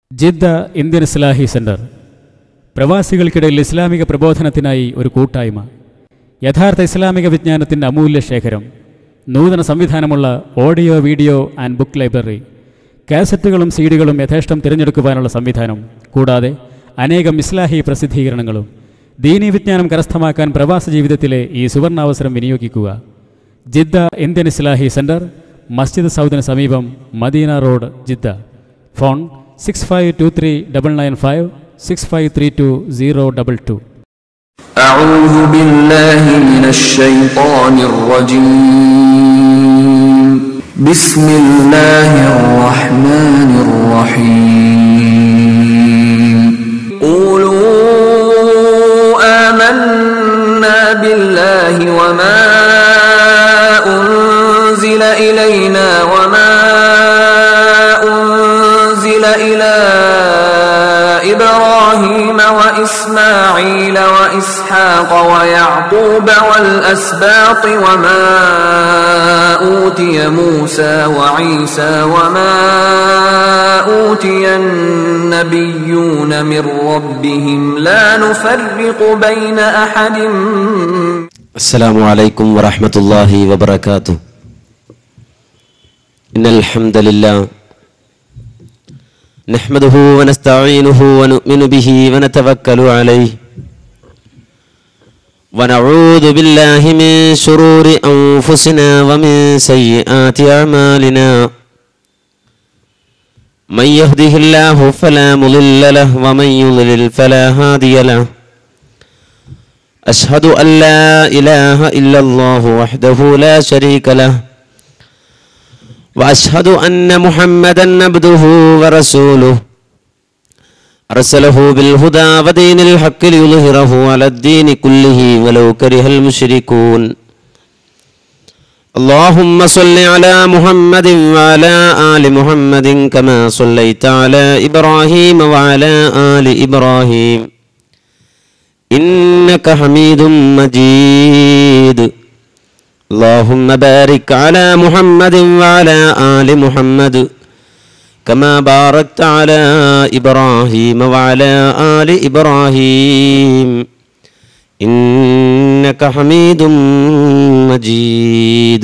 Jeddah Indian Islahi centre പ്രവാസികൾക്കിടയിൽ ഇസ്ലാമിക പ്രബോധനത്തിനായി ഒരു കൂട്ടായ്മ യഥാർത്ഥ ഇസ്ലാമിക വിജ്ഞാനത്തിൻ്റെ അമൂല്യ ശേഖരം നൂതന സംവിധാനമുള്ള audio video and book library കാസറ്റുകളും സീഡികളും യഥേഷ്ടം തിരഞ്ഞെടുക്കുവാനുള്ള സംവിധാനം കൂടാതെ അനേകം ഇസ്ലാഹി പ്രസിദ്ധീകരണങ്ങളും ദീനീ വിജ്ഞാനം കരസ്ഥമാക്കാൻ പ്രവാസ ജീവിതത്തിലെ ഈ സുവർണാവസരം വിനിയോഗിക്കുക ജിദ്ദ ഇന്ത്യൻ ഇസ്ലാഹി സെന്റർ മസ്ജിദ് സൗദിന് സമീപം Madina road Jeddah phone six five two three double nine five six five three two zero double two أعوذ بالله من الشيطان الرجيم بسم الله الرحمن الرحيم قولوا آمنا بالله وما أنزل إلينا وما أنزل إلى إبراهيم وإسماعيل وإسحاق ويعقوب والأسباط وما أوتي موسى وعيسى وما أوتي النبيون من ربهم لا نفرق بين أحد السلام عليكم ورحمة الله وبركاته إن الحمد لله نحمده ونستعينه ونؤمن به ونتوكل عليه ونعوذ بالله من شرور أنفسنا ومن سيئات أعمالنا من يهده الله فلا مضل له ومن يضلل فلا هادي له أشهد أن لا إله إلا الله وحده لا شريك له وأشهد أن محمدا عبده ورسوله أرسله بالهدى ودين الحق ليظهره على الدين كله ولو كره المشركون اللهم صل على محمد وعلى آل محمد كما صليت على إبراهيم وعلى آل إبراهيم إنك حميد مجيد اللهم بارك على محمد وعلى آل محمد كما باركت على إبراهيم وعلى آل إبراهيم إنك حميد مجيد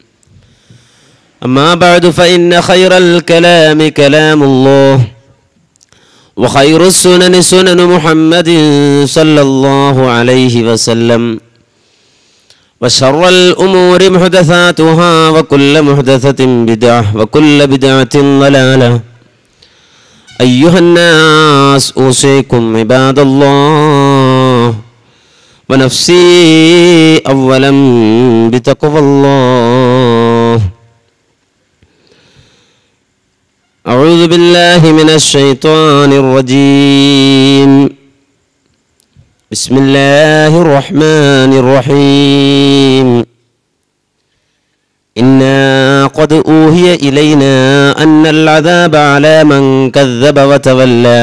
أما بعد فإن خير الكلام كلام الله وخير السنن سنن محمد صلى الله عليه وسلم وشر الأمور محدثاتها وكل محدثة بدعة وكل بدعة ضلالة أيها الناس أوصيكم عباد الله ونفسي أولا بتقوى الله أعوذ بالله من الشيطان الرجيم بسم الله الرحمن الرحيم إنا قد أوهي إلينا أن العذاب على من كذب وتولى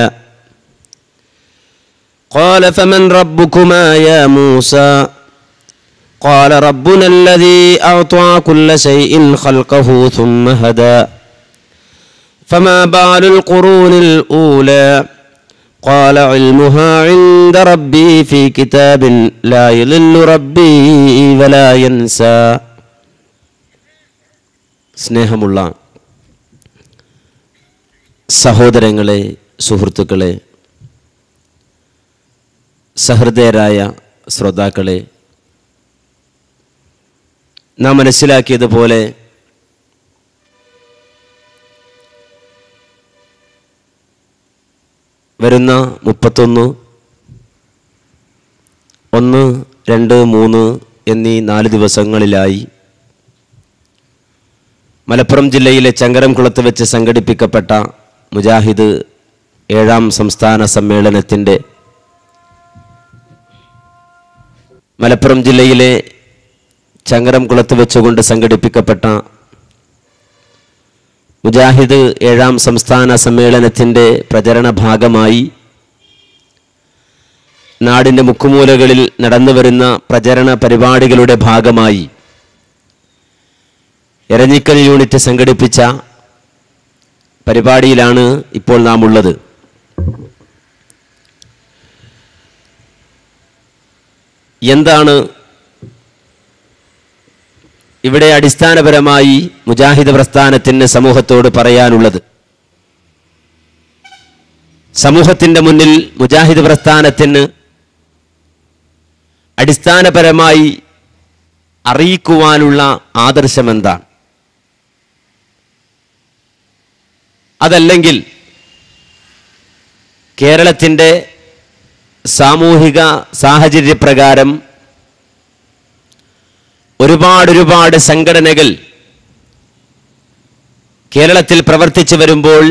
قال فمن ربكما يا موسى قال ربنا الذي أعطى كل شيء خلقه ثم هدى فما بال القرون الأولى قال علمها عند ربي في كتاب لا يضل ربي ولا ينسى സ്നേഹമുള്ള സഹോദരങ്ങളെ സുഹൃത്തുക്കളെ സഹൃദയരായ ശ്രോതാക്കളെ നാം മനസ്സിലാക്കിയതുപോലെ വരുന്ന മുപ്പത്തൊന്ന് ഒന്ന് രണ്ട് മൂന്ന് എന്നീ നാല് ദിവസങ്ങളിലായി മലപ്പുറം ജില്ലയിലെ ചങ്കരംകുളത്ത് വെച്ച് സംഘടിപ്പിക്കപ്പെട്ട മുജാഹിദ് ഏഴാം സംസ്ഥാന സമ്മേളനത്തിൻ്റെ മലപ്പുറം ജില്ലയിലെ ചങ്കരംകുളത്ത് വെച്ചുകൊണ്ട് സംഘടിപ്പിക്കപ്പെട്ട മുജാഹിദ് ഏഴാം സംസ്ഥാന സമ്മേളനത്തിൻ്റെ പ്രചരണ ഭാഗമായി നാടിൻ്റെ മുക്കുമൂലകളിൽ നടന്നുവരുന്ന പ്രചരണ പരിപാടികളുടെ ഭാഗമായി എരഞ്ഞിക്കൽ യൂണിറ്റ് സംഘടിപ്പിച്ച പരിപാടിയിലാണ് ഇപ്പോൾ നാം ഉള്ളത് എന്താണ് ഇവിടെ അടിസ്ഥാനപരമായി മുജാഹിദ് പ്രസ്ഥാനത്തിന് സമൂഹത്തോട് പറയാനുള്ളത് സമൂഹത്തിന്റെ മുന്നിൽ മുജാഹിദ് പ്രസ്ഥാനത്തിന് അടിസ്ഥാനപരമായി അറിയിക്കുവാനുള്ള ആദർശം എന്താണ് അതല്ലെങ്കിൽ കേരളത്തിൻ്റെ സാമൂഹിക സാഹചര്യപ്രകാരം ഒരുപാട് ഒരുപാട് സംഘടനകൾ കേരളത്തിൽ പ്രവർത്തിച്ചു വരുമ്പോൾ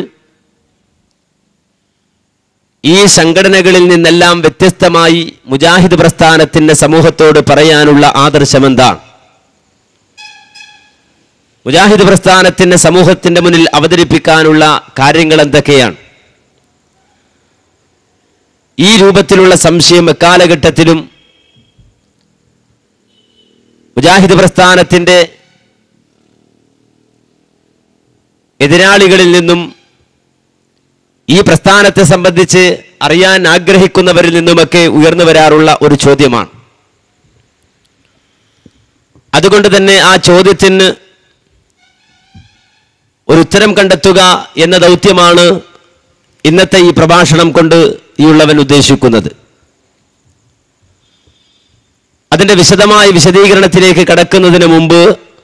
ഈ സംഘടനകളിൽ നിന്നെല്ലാം വ്യത്യസ്തമായി മുജാഹിദ് പ്രസ്ഥാനത്തിന്റെ സമൂഹത്തോട് പറയാനുള്ള ആദർശം എന്താണ് മുജാഹിദ് പ്രസ്ഥാനത്തിന്റെ സമൂഹത്തിന്റെ മുന്നിൽ അവതരിപ്പിക്കാനുള്ള കാര്യങ്ങൾ എന്തൊക്കെയാണ് ഈ രൂപത്തിലുള്ള സംശയം എക്കാലഘട്ടത്തിലും മുജാഹിദ് പ്രസ്ഥാനത്തിന്റെ എതിരാളികളിൽ നിന്നും ഈ പ്രസ്ഥാനത്തെ സംബന്ധിച്ച് അറിയാൻ ആഗ്രഹിക്കുന്നവരിൽ നിന്നുമൊക്കെ ഉയർന്നു വരാറുള്ള ഒരു ചോദ്യമാണ് അതുകൊണ്ട് തന്നെ ആ ചോദ്യത്തിന് ഒരു ഉത്തരം കണ്ടെത്തുക എന്ന ദൗത്യമാണ് ഇന്നത്തെ ഈ പ്രഭാഷണം കൊണ്ട് ഈ ഉള്ളവൻ ഉദ്ദേശിക്കുന്നത് അതിന്റെ വിശദമായ വിശദീകരണത്തിലേക്ക് കടക്കുന്നതിന് മുമ്പ്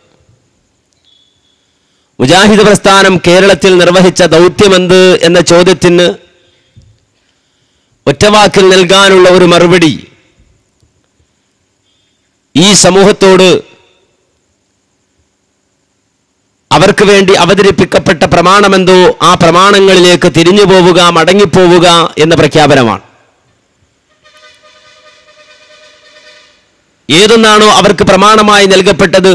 മുജാഹിദ് പ്രസ്ഥാനം കേരളത്തിൽ നിർവഹിച്ച ദൗത്യമെന്ത് എന്ന ചോദ്യത്തിന് ഒറ്റവാക്കിൽ നൽകാനുള്ള ഒരു മറുപടി ഈ സമൂഹത്തോട് അവർക്ക് വേണ്ടി അവതരിപ്പിക്കപ്പെട്ട പ്രമാണമെന്തോ ആ പ്രമാണങ്ങളിലേക്ക് തിരിഞ്ഞു പോവുക മടങ്ങിപ്പോവുക എന്ന പ്രഖ്യാപനമാണ് ഏതൊന്നാണോ അവർക്ക് പ്രമാണമായി നൽകപ്പെട്ടത്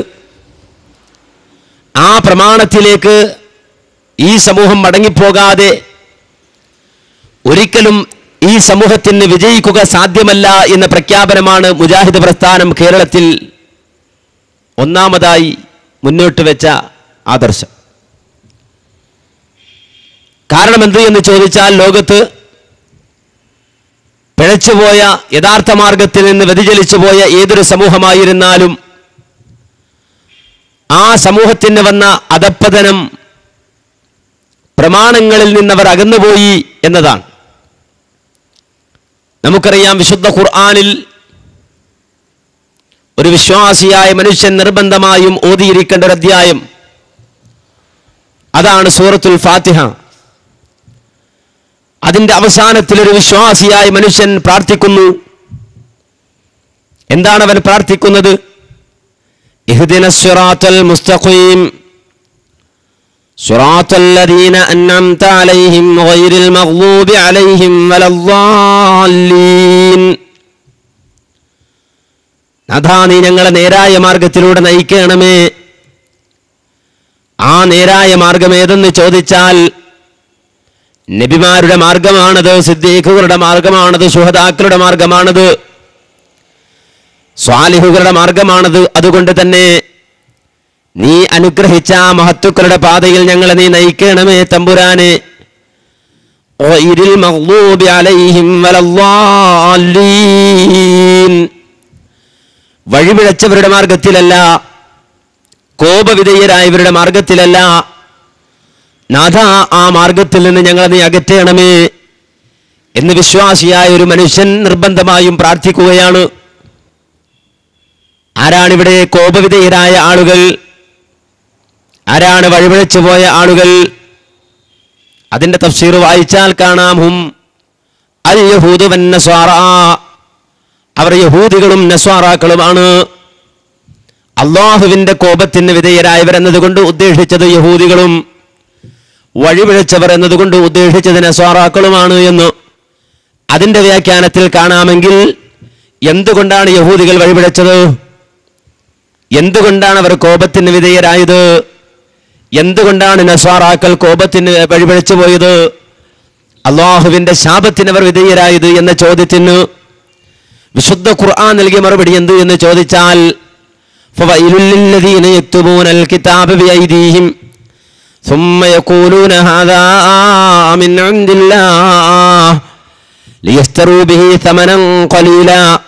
ആ പ്രമാണത്തിലേക്ക് ഈ സമൂഹം മടങ്ങിപ്പോകാതെ ഒരിക്കലും ഈ സമൂഹത്തിന് വിജയിക്കുക സാധ്യമല്ല എന്ന പ്രഖ്യാപനമാണ് മുജാഹിദ് പ്രസ്ഥാനം കേരളത്തിൽ ഒന്നാമതായി മുന്നോട്ട് വെച്ച ആദർശം കാരണം എന്ത് എന്ന് ചോദിച്ചാൽ ലോകത്ത് പിഴച്ചുപോയ യഥാർത്ഥ മാർഗത്തിൽ നിന്ന് വ്യതിചലിച്ചു പോയ ഏതൊരു സമൂഹമായിരുന്നാലും ആ സമൂഹത്തിന് വന്ന അധപ്പതനം പ്രമാണങ്ങളിൽ നിന്നവർ അകന്നുപോയി എന്നതാണ് നമുക്കറിയാം വിശുദ്ധ ഖുർആാനിൽ ഒരു വിശ്വാസിയായ മനുഷ്യൻ നിർബന്ധമായും ഓതിയിരിക്കേണ്ട ഒരു അധ്യായം അതാണ് സൂറത്തുൽ ഫാത്തിഹ അതിന്റെ അവസാനത്തിൽ ഒരു വിശ്വാസിയായ മനുഷ്യൻ പ്രാർത്ഥിക്കുന്നു എന്താണ് അവൻ പ്രാർത്ഥിക്കുന്നത് اهدنا الصراط المستقيم صراط الذين أنعمت عليهم غير المغضوب عليهم ولا الضالين നാഥാ നീ ഞങ്ങളെ നേരായ മാർഗത്തിലൂടെ നയിക്കണമേ ആ നേരായ മാർഗം ഏതെന്ന് ചോദിച്ചാൽ നബിമാരുടെ മാർഗമാണത് സിദ്ദീഖുകളുടെ മാർഗമാണത് സുഹദാക്കളുടെ മാർഗമാണത് സ്വാലിഹുകളുടെ മാർഗമാണത് അതുകൊണ്ട് തന്നെ നീ അനുഗ്രഹിച്ച ആ മഹത്തുക്കളുടെ പാതയിൽ ഞങ്ങളെ നീ നയിക്കണമേ തമ്പുരാനെ ഗൈരിൽ മഗ്ദൂബി അലൈഹിം വലദ്ദാലീൻ. വഴിപിഴച്ചവരുടെ മാർഗത്തിലല്ല കോപവിധേയരായവരുടെ മാർഗത്തിലല്ല നാഥ ആ മാർഗത്തിൽ നിന്ന് ഞങ്ങളെ നീ അകറ്റണമേ എന്ന് വിശ്വാസിയായ ഒരു മനുഷ്യൻ നിർബന്ധമായും പ്രാർത്ഥിക്കുകയാണ് ആരാണിവിടെ കോപവിധേയരായ ആളുകൾ ആരാണ് വഴിപിഴച്ചു പോയ ആളുകൾ അതിന്റെ തഫ്സീർ വായിച്ചാൽ കാണാം ഹും അൽ യഹൂദ് വൻ നസ്വാറ അവർ യഹൂദികളും നസ്വാറാക്കളുമാണ് അള്ളാഹുവിന്റെ കോപത്തിന് വിധേയരായവർ എന്നതുകൊണ്ട് ഉദ്ദേശിച്ചത് യഹൂദികളും വഴിപിഴച്ചവർ എന്നതുകൊണ്ട് ഉദ്ദേശിച്ചത് നസ്വാറാക്കളുമാണ് എന്ന് അതിന്റെ വ്യാഖ്യാനത്തിൽ കാണാമെങ്കിൽ എന്തുകൊണ്ടാണ് യഹൂദികൾ വഴിപിഴച്ചത് എന്തുകൊണ്ടാണ് അവർ കോപത്തിന് വിധേയരായത് എന്തുകൊണ്ടാണ് നസ്വാറാക്കൾ കോപത്തിന് വഴിപിഴച്ചു പോയത് അള്ളാഹുവിന്റെ ശാപത്തിന് അവർ വിധേയരായത് എന്ന ചോദ്യത്തിന് വിശുദ്ധ ഖുർആൻ നൽകിയ മറുപടി എന്ത് എന്ന് ചോദിച്ചാൽ فويل للذين يكتبون الكتاب بأيديهم ثم يقولون هذا من عند الله ليشتروا به ثمنا قليلا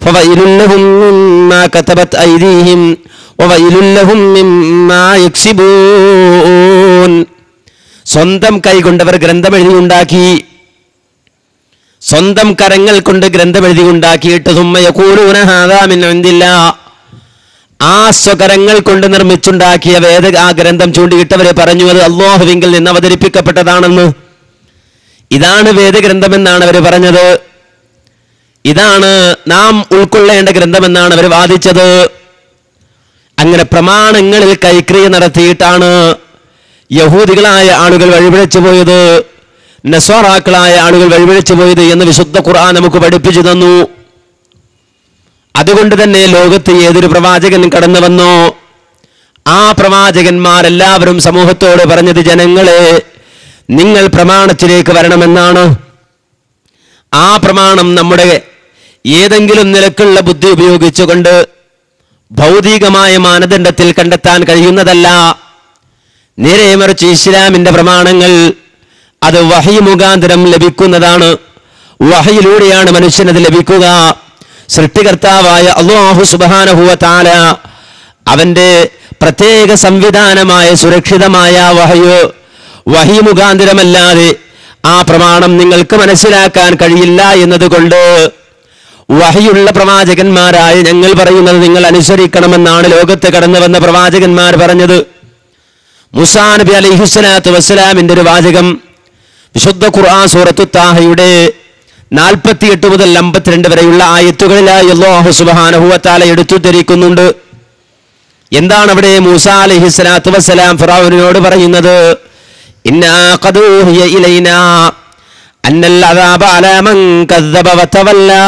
فويل لهم مما كتبت أيديهم وويل لهم مما يكسبون സ്വന്തം കൈകൊണ്ടവർ ഗ്രന്ഥം എഴുതിയുണ്ടാക്കി സ്വന്തം കരങ്ങൾ കൊണ്ട് ഗ്രന്ഥം എഴുതിയുണ്ടാക്കിയിട്ട് തുമ്മയക്കൂലൂന ഹാദാമിൻ എന്തില്ല ആ സ്വകരങ്ങൾ കൊണ്ട് നിർമ്മിച്ചുണ്ടാക്കിയ വേദ ആ ഗ്രന്ഥം ചൂണ്ടിയിട്ടവരെ പറഞ്ഞു അത് അള്ളാഹുവിങ്കിൽ നിന്ന് അവതരിപ്പിക്കപ്പെട്ടതാണെന്ന് ഇതാണ് വേദഗ്രന്ഥമെന്നാണ് അവർ പറഞ്ഞത് ഇതാണ് നാം ഉൾക്കൊള്ളേണ്ട ഗ്രന്ഥമെന്നാണ് അവർ വാദിച്ചത് അങ്ങനെ പ്രമാണങ്ങളിൽ കൈക്രിയ നടത്തിയിട്ടാണ് യഹൂദികളായ ആളുകൾ വഴിപിഴച്ചു പോയത് നസ്വാറാക്കളായ ആളുകൾ വഴിപിഴച്ചു പോയത് എന്ന് വിശുദ്ധ ഖുർആൻ നമുക്ക് പഠിപ്പിച്ചു തന്നു അതുകൊണ്ട് തന്നെ ലോകത്ത് ഏതൊരു പ്രവാചകൻ കടന്നു വന്നോ ആ പ്രവാചകന്മാരെല്ലാവരും സമൂഹത്തോട് പറഞ്ഞത് ജനങ്ങളെ നിങ്ങൾ പ്രമാണത്തിലേക്ക് വരണമെന്നാണ് ആ പ്രമാണം നമ്മുടെ ഏതെങ്കിലും നിലക്കുള്ള ബുദ്ധി ഉപയോഗിച്ചുകൊണ്ട് ഭൗതികമായ മാനദണ്ഡത്തിൽ കണ്ടെത്താൻ കഴിയുന്നതല്ല നേരെ മറിച്ച് ഇസ്ലാമിന്റെ പ്രമാണങ്ങൾ അത് വഹി മുഖാന്തരം ലഭിക്കുന്നതാണ് വഹയിലൂടെയാണ് മനുഷ്യനത് ലഭിക്കുക സൃഷ്ടികർത്താവായ അള്ളാഹു സുബാനഹുവ താല അവന്റെ പ്രത്യേക സംവിധാനമായ സുരക്ഷിതമായ വഹയ് വഹി മുഖാന്തരമല്ലാതെ ആ പ്രമാണം നിങ്ങൾക്ക് മനസ്സിലാക്കാൻ കഴിയില്ല എന്നതുകൊണ്ട് വഹിയുള്ള പ്രവാചകന്മാരായ ഞങ്ങൾ പറയുന്നത് നിങ്ങൾ അനുസരിക്കണമെന്നാണ് ലോകത്ത് കടന്നു വന്ന പ്രവാചകന്മാർ പറഞ്ഞത് മുസാ നബി അലിഹുസ്സലാത്തു വസ്സലാമിന്റെ ഒരു വാചകം വിശുദ്ധ ഖുർആൻ സൂറത്തു താഹയുടെ നാൽപ്പത്തിയെട്ട് മുതൽ അമ്പത്തിരണ്ട് വരെയുള്ള ആയത്തുകളിലായി അല്ലാഹു സുബ്ഹാനഹു വതആല എടുത്തു ധരിക്കുന്നുണ്ട് എന്താണ് അവിടെ മൂസ അലൈഹിസ്സലാത്തു വസ്സലാം ഫിറഔനോട് പറയുന്നത് ഇന്നാ ഖദ് ഊഹിയ ഇലൈനാ അന്നൽ അദാബ അലാ മൻ കദ്ദബ വതവല്ലാ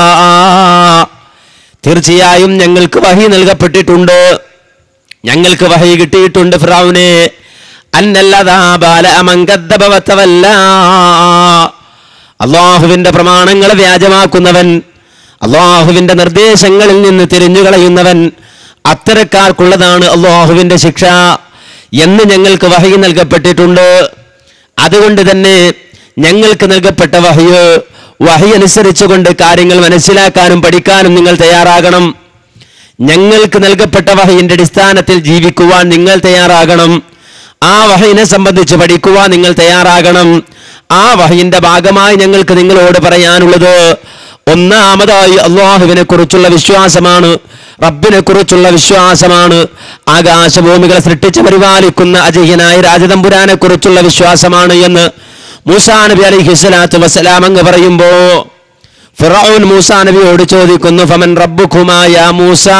തീർച്ചയായും ഞങ്ങൾക്ക് വഹി നൽകപ്പെട്ടിട്ടുണ്ട് ഞങ്ങൾക്ക് വഹി കിട്ടിയിട്ടുണ്ട് ഫിറൗനെ അന്നൽ അദാബ അലാ മൻ കദ്ദബ വതവല്ലാ അള്ളാഹുവിന്റെ പ്രമാണങ്ങളെ വ്യാജമാക്കുന്നവൻ അള്ളാഹുവിന്റെ നിർദ്ദേശങ്ങളിൽ നിന്ന് തിരിഞ്ഞു കളയുന്നവൻ അത്തരക്കാർക്കുള്ളതാണ് അള്ളാഹുവിന്റെ ശിക്ഷ എന്ന് ഞങ്ങൾക്ക് വഹി നൽകപ്പെട്ടിട്ടുണ്ട് അതുകൊണ്ട് തന്നെ ഞങ്ങൾക്ക് നൽകപ്പെട്ട വഹയ് വഹി അനുസരിച്ചുകൊണ്ട് കാര്യങ്ങൾ മനസ്സിലാക്കാനും പഠിക്കാനും നിങ്ങൾ തയ്യാറാകണം ഞങ്ങൾക്ക് നൽകപ്പെട്ട വഹയിന്റെ അടിസ്ഥാനത്തിൽ ജീവിക്കുവാൻ നിങ്ങൾ തയ്യാറാകണം ആ വഹയിനെ സംബന്ധിച്ച് പഠിക്കുവാൻ നിങ്ങൾ തയ്യാറാകണം ആ വഹയിന്റെ ഭാഗമായി ഞങ്ങൾക്ക് നിങ്ങളോട് പറയാനുള്ളത് ഒന്നാമതായി അള്ളാഹുവിനെ കുറിച്ചുള്ള വിശ്വാസമാണ് റബ്ബിനെ കുറിച്ചുള്ള വിശ്വാസമാണ് ആകാശഭൂമികളെ സൃഷ്ടിച്ച് പരിപാലിക്കുന്ന അജയ്യനായ രാജതമ്പുരാനെ കുറിച്ചുള്ള വിശ്വാസമാണ് എന്ന് മൂസാ നബി അലൈഹി സ്വലാത്തു വസ്സലാം അങ്ങ് പറയുമ്പോ ഫിറൌൻ മൂസാ നബിയോട് ചോദിക്കുന്നു ഫമൻ റബ്ബുഖുമായ മൂസാ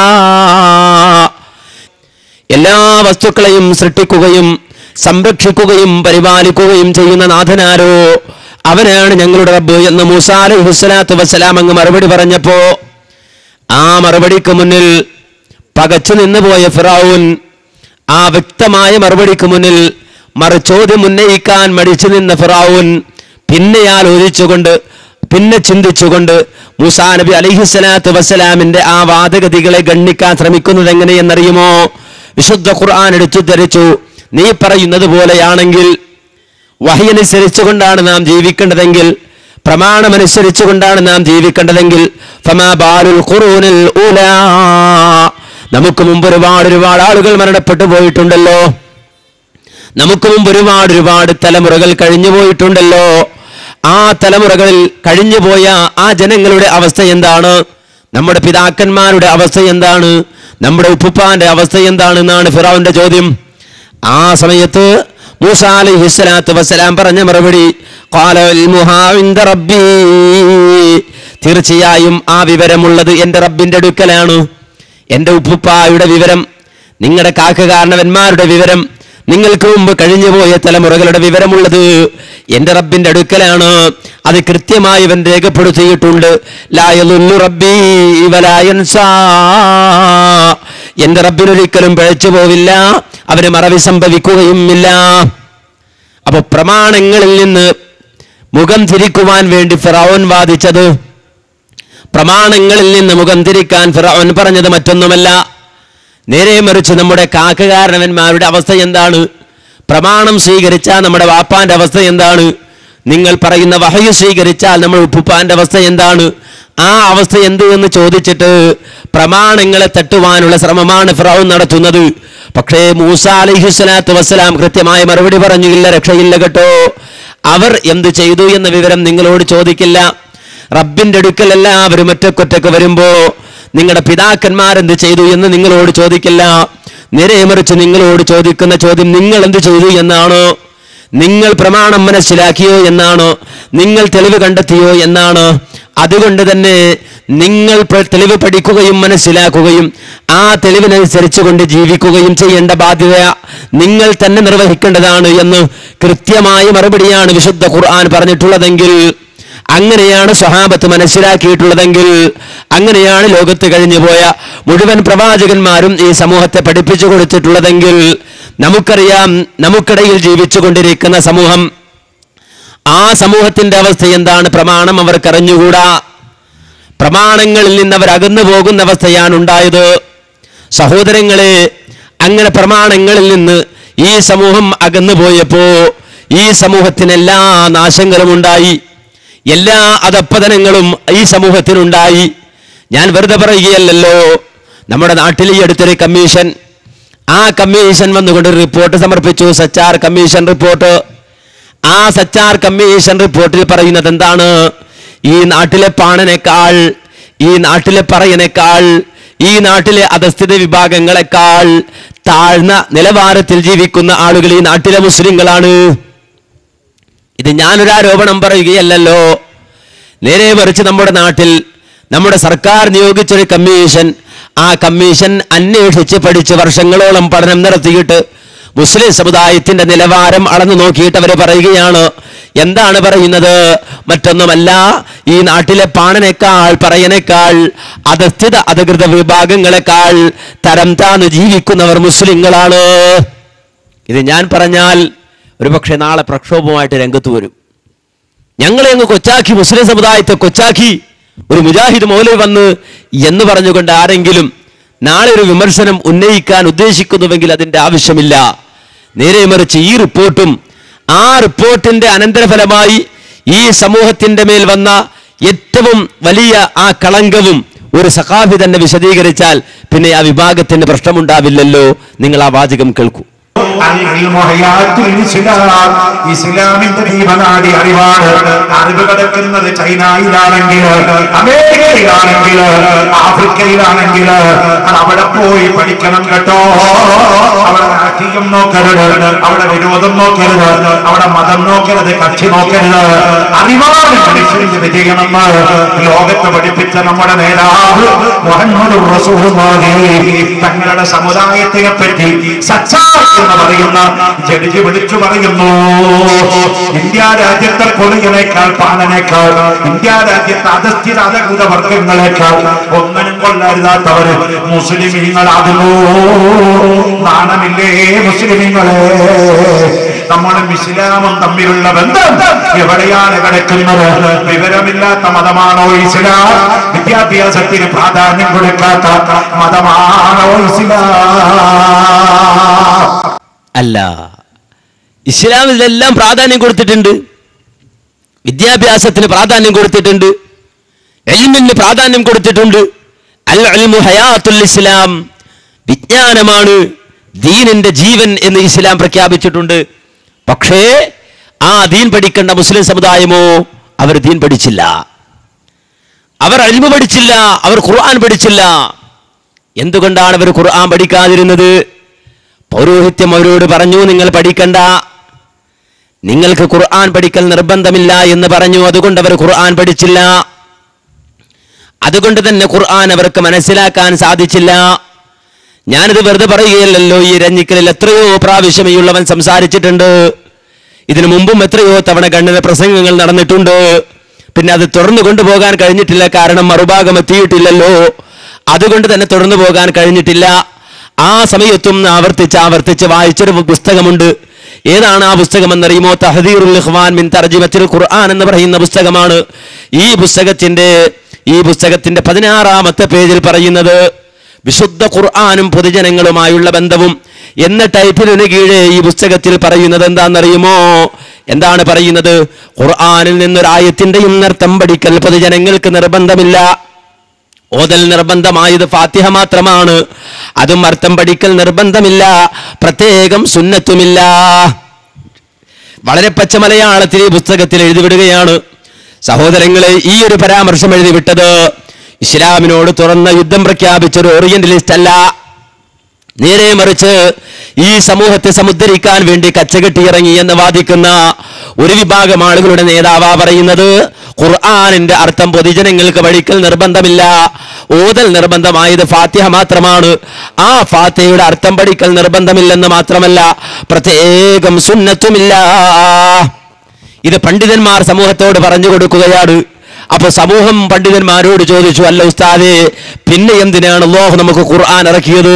എല്ലാ വസ്തുക്കളെയും സൃഷ്ടിക്കുകയും സംരക്ഷിക്കുകയും പരിപാലിക്കുകയും ചെയ്യുന്ന നാഥനാരോ അവനാണ് ഞങ്ങളുടെ റബ്ബ് എന്ന് മൂസാ അലൈഹി സ്വലാത്തു വസ്സലാം അങ്ങ് മറുപടി പറഞ്ഞപ്പോ ആ മറുപടിക്ക് മുന്നിൽ പകച്ചു നിന്നുപോയ ഫിറൌൻ ആ വ്യക്തമായ മറുപടിക്ക് മുന്നിൽ മറുചോദ്യം ഉന്നയിക്കാൻ മടിച്ചു നിന്ന ഫിറൌൻ പിന്നെ ആലോചിച്ചുകൊണ്ട് പിന്നെ ചിന്തിച്ചുകൊണ്ട് മൂസാ നബി അലിഹിസ്സലാത്തു വസ്സലാമിന്റെ ആ വാദഗതികളെ ഗണ്ണിക്കാൻ ശ്രമിക്കുന്നത് എങ്ങനെയെന്നറിയുമോ വിശുദ്ധ ഖുർആൻ എടുത്തു ധരിച്ചു നീ പറയുന്നത് പോലെയാണെങ്കിൽ വഹിയനുസരിച്ചുകൊണ്ടാണ് നാം ജീവിക്കേണ്ടതെങ്കിൽ പ്രമാണമനുസരിച്ചുകൊണ്ടാണ് നാം ജീവിക്കേണ്ടതെങ്കിൽ ഫമാ ബാലുൽ ഖുറൂനിൽ ഊലാ. നമുക്ക് മുമ്പ് ഒരുപാട് ഒരുപാട് ആളുകൾ മരണപ്പെട്ടു പോയിട്ടുണ്ടല്ലോ നമുക്ക് മുമ്പ് ഒരുപാട് ഒരുപാട് തലമുറകൾ കഴിഞ്ഞു പോയിട്ടുണ്ടല്ലോ ആ തലമുറകളിൽ കഴിഞ്ഞു പോയ ആ ജനങ്ങളുടെ അവസ്ഥ എന്താണ് നമ്മുടെ പിതാക്കന്മാരുടെ അവസ്ഥ എന്താണ് നമ്മുടെ ഉപ്പുപ്പാന്റെ അവസ്ഥ എന്താണെന്നാണ് ഫിറാവിന്റെ ചോദ്യം ആ സമയത്ത് മൂസ അലൈഹി സ്വലാത്തു വസ്സലാം പറഞ്ഞ മറുപടി "ഖാല ഇൽമുഹാ ഇൻദ റബ്ബീ." തീർച്ചയായും ആ വിവരമുള്ളത് എൻ്റെ റബ്ബിന്റെ അടുക്കലാണ് എൻ്റെ ഉപ്പുപ്പായുടെ വിവരം നിങ്ങളുടെ കാക്കകാരണവന്മാരുടെ വിവരം നിങ്ങൾക്ക് മുമ്പ് കഴിഞ്ഞുപോയ തലമുറകളുടെ വിവരമുള്ളത് എന്റെ റബ്ബിന്റെ അടുക്കലാണ് അത് കൃത്യമായി ഇവൻ രേഖപ്പെടുത്തിയിട്ടുണ്ട് ലായലുല്ലു റബ്ബി വലായൻസാ എന്റെ റബ്ബിനൊരിക്കലും പിഴച്ചു പോവില്ല അവന് മറവി സംഭവിക്കുകയുമില്ല അപ്പൊ പ്രമാണങ്ങളിൽ നിന്ന് മുഖം തിരിക്കുവാൻ വേണ്ടി ഫിറൌൻ വാദിച്ചത് പ്രമാണങ്ങളിൽ നിന്ന് മുഖം തിരിക്കാൻ ഫിറൌൻ പറഞ്ഞത് മറ്റൊന്നുമല്ല നേരെ മറിച്ച് നമ്മുടെ കാക്കകാരണവന്മാരുടെ അവസ്ഥ എന്താണ് പ്രമാണം സ്വീകരിച്ചാൽ നമ്മുടെ വാപ്പാന്റെ അവസ്ഥ എന്താണ് നിങ്ങൾ പറയുന്ന വഹയു സ്വീകരിച്ചാൽ നമ്മൾ ഉപ്പുപ്പാന്റെ അവസ്ഥ എന്താണ് ആ അവസ്ഥ എന്ത് എന്ന് ചോദിച്ചിട്ട് പ്രമാണങ്ങളെ തട്ടുവാനുള്ള ശ്രമമാണ് ഫിറൗൻ നടത്തുന്നത് പക്ഷേ മൂസ അലിഹുസ്ലാത്തു വസ്സലാം കൃത്യമായ മറുപടി പറഞ്ഞു ഇല്ല രക്ഷയില്ല കേട്ടോ അവർ എന്ത് ചെയ്തു എന്ന വിവരം നിങ്ങളോട് ചോദിക്കില്ല റബ്ബിന്റെ അടുക്കൽ എല്ലാവരും ഒറ്റക്കൊറ്റക്ക് വരുമ്പോ നിങ്ങളുടെ പിതാക്കന്മാർ എന്ത് ചെയ്തു എന്ന് നിങ്ങളോട് ചോദിക്കില്ല നേരെ മറിച്ച് നിങ്ങളോട് ചോദിക്കുന്ന ചോദ്യം നിങ്ങൾ എന്ത് ചെയ്തു എന്നാണോ നിങ്ങൾ പ്രമാണം മനസ്സിലാക്കിയോ എന്നാണോ നിങ്ങൾ തെളിവ് കണ്ടെത്തിയോ എന്നാണ് അതുകൊണ്ട് തന്നെ നിങ്ങൾ പ്ര- തെളിവ് പഠിക്കുകയും മനസ്സിലാക്കുകയും ആ തെളിവിനനുസരിച്ച് കൊണ്ട് ജീവിക്കുകയും ചെയ്യേണ്ട ബാധ്യത നിങ്ങൾ തന്നെ നിർവഹിക്കേണ്ടതാണ് എന്ന് കൃത്യമായ മറുപടിയാണ് വിശുദ്ധ ഖുർആൻ പറഞ്ഞിട്ടുള്ളതെങ്കിൽ അങ്ങനെയാണ് സ്വഹാബത്ത് മനസ്സിലാക്കിയിട്ടുള്ളതെങ്കിൽ അങ്ങനെയാണ് ലോകത്ത് കഴിഞ്ഞുപോയ മുഴുവൻ പ്രവാചകന്മാരും ഈ സമൂഹത്തെ പഠിപ്പിച്ചു കൊടുത്തിട്ടുള്ളതെങ്കിൽ നമുക്കറിയാം നമുക്കിടയിൽ ജീവിച്ചു കൊണ്ടിരിക്കുന്ന സമൂഹം ആ സമൂഹത്തിന്റെ അവസ്ഥ എന്താണ് പ്രമാണം അവർക്കറിഞ്ഞുകൂടാ പ്രമാണങ്ങളിൽ നിന്ന് അവർ അകന്നു പോകുന്ന അവസ്ഥയാണ് ഉണ്ടായത് സഹോദരങ്ങളെ അങ്ങനെ പ്രമാണങ്ങളിൽ നിന്ന് ഈ സമൂഹം അകന്നു പോയപ്പോ ഈ സമൂഹത്തിന് എല്ലാ നാശങ്ങളും ഉണ്ടായി എല്ലാ അധപ്പതനങ്ങളും ഈ സമൂഹത്തിനുണ്ടായി ഞാൻ വെറുതെ പറയുകയല്ലല്ലോ നമ്മുടെ നാട്ടിൽ ഈ അടുത്തൊരു കമ്മീഷൻ ആ കമ്മീഷൻ വന്നുകൊണ്ട് ഒരു റിപ്പോർട്ട് സമർപ്പിച്ചു സച്ചാർ കമ്മീഷൻ റിപ്പോർട്ട് ആ സച്ചാർ കമ്മീഷൻ റിപ്പോർട്ടിൽ പറയുന്നത് എന്താണ് ഈ നാട്ടിലെ പാണനേക്കാൾ ഈ നാട്ടിലെ പറയനേക്കാൾ ഈ നാട്ടിലെ അധസ്ഥിത വിഭാഗങ്ങളെക്കാൾ താഴ്ന്ന നിലവാരത്തിൽ ജീവിക്കുന്ന ആളുകൾ ഈ നാട്ടിലെ മുസ്ലിങ്ങളാണ് ഇത് ഞാനൊരു ആരോപണം പറയുകയല്ലല്ലോ നേരെ മറിച്ച് നമ്മുടെ നാട്ടിൽ നമ്മുടെ സർക്കാർ നിയോഗിച്ചൊരു കമ്മീഷൻ ആ കമ്മീഷൻ അന്വേഷിച്ച് പഠിച്ച് വർഷങ്ങളോളം പഠനം നടത്തിയിട്ട് മുസ്ലിം സമുദായത്തിന്റെ നിലവാരം അളന്നു നോക്കിയിട്ട് അവർ പറയുകയാണ് എന്താണ് പറയുന്നത് മറ്റൊന്നുമല്ല ഈ നാട്ടിലെ പാണനേക്കാൾ പറയനേക്കാൾ അധസ്ഥിത അധികൃത വിഭാഗങ്ങളെക്കാൾ തരം താന്ന് ജീവിക്കുന്നവർ മുസ്ലിങ്ങളാണ് ഇത് ഞാൻ പറഞ്ഞാൽ ഒരുപക്ഷെ നാളെ പ്രക്ഷോഭമായിട്ട് രംഗത്ത് വരും ഞങ്ങളെ അങ്ങ് കൊച്ചാക്കി മുസ്ലിം സമുദായത്തെ കൊച്ചാക്കി ഒരു മുജാഹിദ് മൗലവി വന്ന് എന്ന് പറഞ്ഞുകൊണ്ട് ആരെങ്കിലും നാളെ ഒരു വിമർശനം ഉന്നയിക്കാൻ ഉദ്ദേശിക്കുന്നുവെങ്കിൽ അതിന്റെ ആവശ്യമില്ല നേരെ മറിച്ച് ഈ റിപ്പോർട്ടും ആ റിപ്പോർട്ടിന്റെ അനന്തരഫലമായി ഈ സമൂഹത്തിന്റെ മേൽ വന്ന ഏറ്റവും വലിയ ആ കളങ്കവും ഒരു സഖാഫി തന്നെ വിശദീകരിച്ചാൽ പിന്നെ ആ വിഭാഗത്തിന് പ്രശ്നമുണ്ടാവില്ലല്ലോ നിങ്ങൾ ആ വാചകം കേൾക്കൂ അൽഇൽമു ഹയാത്തുൽ ഇസ്ലാം. ഇസ്ലാമിന്റെ ദീപനാടി അറിവാണ് അറിവ് കിടക്കുന്നത് ചൈനയിലാണെങ്കിൽ അമേരിക്കയിലാണെങ്കിൽ ആഫ്രിക്കയിലാണെങ്കിൽ അത് അവിടെ പോയി പഠിക്കണം കേട്ടോ അവിടെ രാഷ്ട്രീയം നോക്കരുത് അവിടെ വിരോധം നോക്കരുത് അവിടെ മതം നോക്കരുത് കക്ഷി നോക്കരുത് അറിവാണ് മനുഷ്യന്റെ വിജയമെന്ന് ലോകത്തെ പഠിപ്പിച്ച നമ്മുടെ നേതാവ് മുഹമ്മദ് റസൂലുള്ളാഹി തങ്ങളുടെ സമുദായത്തെ പറ്റി സച്ചാർ എന്ന് പറയുന്ന ജഡ്ജി വിളിച്ചു പറയുന്നു ഇന്ത്യ രാജ്യത്തെ കൊലയിനേക്കാൾ പാലനേക്കാൾ ഇന്ത്യ രാജ്യത്തെ അധസ്ഥിത അധകൃത വർഗങ്ങളെക്കാൾ ഒന്നിനും കൊള്ളരുതാത്തവര് മുസ്ലിമീങ്ങളാകുന്നു നാണമില്ലേ മുസ്ലിമീങ്ങളെ നമ്മളും ഇസ്ലാമും തമ്മിലുള്ള ബന്ധം എവിടെയാണ് കിടക്കുന്നത് വിവരമില്ലാത്ത മതമാണോ ഇസ്ലാം വിദ്യാഭ്യാസത്തിന് പ്രാധാന്യം കൊടുക്കാത്ത മതമാണോ ഇസ്ലാം അല്ല ഇസ്ലാം ഇതിലെല്ലാം പ്രാധാന്യം കൊടുത്തിട്ടുണ്ട് വിദ്യാഭ്യാസത്തിന് പ്രാധാന്യം കൊടുത്തിട്ടുണ്ട് എൽമിന് പ്രാധാന്യം കൊടുത്തിട്ടുണ്ട് അൽ അൽമു ഹയാത്തുൽ ഇസ്ലാം വിജ്ഞാനമാണ് ദീനിന്റെ ജീവൻ എന്ന് ഇസ്ലാം പ്രഖ്യാപിച്ചിട്ടുണ്ട് പക്ഷേ ആ ദീൻ പഠിക്കേണ്ട മുസ്ലിം സമുദായമോ അവർ ദീൻ പഠിച്ചില്ല അവർ അൽമു പഠിച്ചില്ല അവർ ഖുർആൻ പഠിച്ചില്ല എന്തുകൊണ്ടാണ് അവർ ഖുർആൻ പഠിക്കാതിരുന്നത് പൗരോഹിത്യം അവരോട് പറഞ്ഞു നിങ്ങൾ പഠിക്കണ്ട നിങ്ങൾക്ക് ഖുർആൻ പഠിക്കൽ നിർബന്ധമില്ല എന്ന് പറഞ്ഞു അതുകൊണ്ട് അവർ ഖുർആൻ പഠിച്ചില്ല അതുകൊണ്ട് തന്നെ ഖുർആൻ അവർക്ക് മനസ്സിലാക്കാൻ സാധിച്ചില്ല ഞാനിത് വെറുതെ പറയുകയല്ലല്ലോ ഈ രഞ്ജിക്കലിൽ എത്രയോ പ്രാവശ്യം ഈ ഉള്ളവൻ സംസാരിച്ചിട്ടുണ്ട് ഇതിനു മുമ്പും എത്രയോ തവണ ഗണ്ണിത പ്രസംഗങ്ങൾ നടന്നിട്ടുണ്ട് പിന്നെ അത് തുടർന്നു കൊണ്ടുപോകാൻ കഴിഞ്ഞിട്ടില്ല കാരണം മറുഭാഗം എത്തിയിട്ടില്ലല്ലോ അതുകൊണ്ട് തന്നെ തുടർന്നു പോകാൻ കഴിഞ്ഞിട്ടില്ല ആ സമയത്തും ആവർത്തിച്ച് ആവർത്തിച്ച് വായിച്ചൊരു പുസ്തകമുണ്ട് ഏതാണ് ആ പുസ്തകം എന്നറിയുമോ തഹദീറുൽ ഇഖ്വാൻ മിൻ തർജിമത്തിൽ ഖുർആൻ എന്ന് പറയുന്ന പുസ്തകമാണ് ഈ പുസ്തകത്തിന്റെ ഈ പുസ്തകത്തിന്റെ പതിനാറാമത്തെ പേജിൽ പറയുന്നത് വിശുദ്ധ ഖുർആാനും പൊതുജനങ്ങളുമായുള്ള ബന്ധവും എന്ന ടൈപ്പിന് കീഴെ ഈ പുസ്തകത്തിൽ പറയുന്നത് എന്താണെന്നറിയുമോ എന്താണ് പറയുന്നത് ഖുർആനിൽ നിന്നൊരായത്തിന്റെയും അർത്ഥം പഠിക്കൽ പൊതുജനങ്ങൾക്ക് നിർബന്ധമില്ല ഓതൽ നിർബന്ധമായത് ഫാത്തിഹ മാത്രമാണ് അതും അർത്ഥം പഠിക്കൽ നിർബന്ധമില്ല പ്രത്യേകം സുന്നത്തുമില്ല വളരെ പച്ച മലയാളത്തിൽ ഈ പുസ്തകത്തിൽ എഴുതിവിടുകയാണ് സഹോദരങ്ങളെ ഈ ഒരു പരാമർശം എഴുതിവിട്ടത് ഇസ്ലാമിനോട് തുറന്ന യുദ്ധം പ്രഖ്യാപിച്ച ഒരു ഓറിയന്റലിസ്റ്റ് അല്ല നേരെ മറിച്ച് ഈ സമൂഹത്തെ സമുദ്ധരിക്കാൻ വേണ്ടി കച്ചകെട്ടിയിറങ്ങി എന്ന് വാദിക്കുന്ന ഒരു വിഭാഗം ആളുകളുടെ നേതാവാ പറയുന്നത് ഖുർആാനിന്റെ അർത്ഥം പൊതുജനങ്ങൾക്ക് പഠിക്കൽ നിർബന്ധമില്ല ഓതൽ നിർബന്ധമായത് ഫാത്തിഹ മാത്രമാണ് ആ ഫാത്തിഹയുടെ അർത്ഥം പഠിക്കൽ നിർബന്ധമില്ലെന്ന് മാത്രമല്ല പ്രത്യേകം സുന്നത്തുമില്ല ഇത് പണ്ഡിതന്മാർ സമൂഹത്തോട് പറഞ്ഞു കൊടുക്കുകയാണ് അപ്പൊ സമൂഹം പണ്ഡിതന്മാരോട് ചോദിച്ചു അല്ല ഉസ്താദേ പിന്നെ എന്തിനാണ് അള്ളാഹു നമുക്ക് ഖുർആൻ ഇറക്കിയത്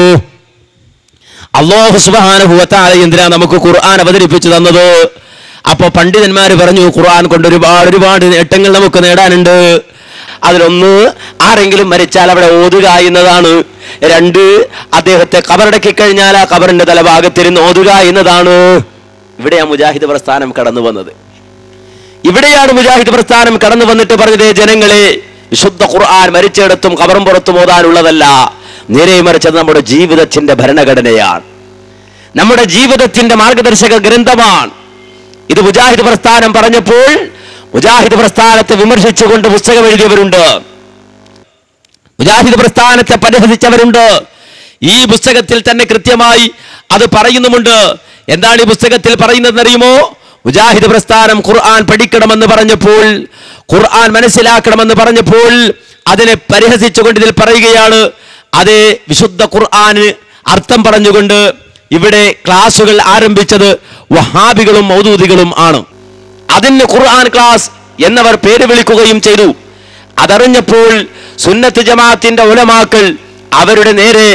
അള്ളാഹു സുബാനുഭവത്താല എന്തിനാ നമുക്ക് ഖുർആൻ അവതരിപ്പിച്ചു തന്നത് അപ്പൊ പണ്ഡിതന്മാർ പറഞ്ഞു ഖുർആൻ കൊണ്ട് ഒരുപാട് ഒരുപാട് നേട്ടങ്ങൾ നമുക്ക് നേടാനുണ്ട് അതിലൊന്ന് ആരെങ്കിലും മരിച്ചാൽ അവിടെ ഓതുക എന്നതാണ് രണ്ട് അദ്ദേഹത്തെ കബറടക്കി കഴിഞ്ഞാൽ ആ കബറിന്റെ തലഭാഗത്തിരുന്ന് ഓതുക എന്നതാണ് ഇവിടെയാ മുജാഹിദ് പ്രസ്ഥാനം കടന്നു വന്നത് ഇവിടെയാണ് മുജാഹിദ് പ്രസ്ഥാനം കടന്നു വന്നിട്ട് പറഞ്ഞത് ജനങ്ങളെ വിശുദ്ധ ഖുർആൻ മരിച്ചിടത്തും കബറും പുറത്തും ഓതാനുള്ളതല്ല നേരെ മറിച്ചത് നമ്മുടെ ജീവിതത്തിന്റെ ഭരണഘടനയാണ് നമ്മുടെ ജീവിതത്തിന്റെ മാർഗദർശക ഗ്രന്ഥമാണ് ഇത് മുജാഹിദ് പ്രസ്ഥാനം പറഞ്ഞപ്പോൾ മുജാഹിദ് പ്രസ്ഥാനത്തെ വിമർശിച്ചുകൊണ്ട് പുസ്തകം എഴുതിയവരുണ്ട് മുജാഹിദ് പ്രസ്ഥാനത്തെ പരിഹസിച്ചവരുണ്ട് ഈ പുസ്തകത്തിൽ തന്നെ കൃത്യമായി അത് പറയുന്നുമുണ്ട് എന്താണ് ഈ പുസ്തകത്തിൽ പറയുന്നതെന്നറിയുമോ മുജാഹിദ് പ്രസ്ഥാനം ഖുർആൻ പഠിക്കണമെന്ന് പറഞ്ഞപ്പോൾ ഖുർആൻ മനസ്സിലാക്കണമെന്ന് പറഞ്ഞപ്പോൾ അതിനെ പരിഹസിച്ചുകൊണ്ട് ഇതിൽ പറയുകയാണ് അതേ വിശുദ്ധ ഖുർആന് അർത്ഥം പറഞ്ഞുകൊണ്ട് ഇവിടെ ക്ലാസുകൾ ആരംഭിച്ചത് വഹാബികളും മൗദൂദികളും ആണ് അതിന് ഖുർആൻ ക്ലാസ് എന്നവർ പേര് വിളിക്കുകയും ചെയ്തു അതറിഞ്ഞപ്പോൾ സുന്നത്ത് ജമാഅത്തിന്റെ ഉലമാക്കൾ അവരുടെ നേരെ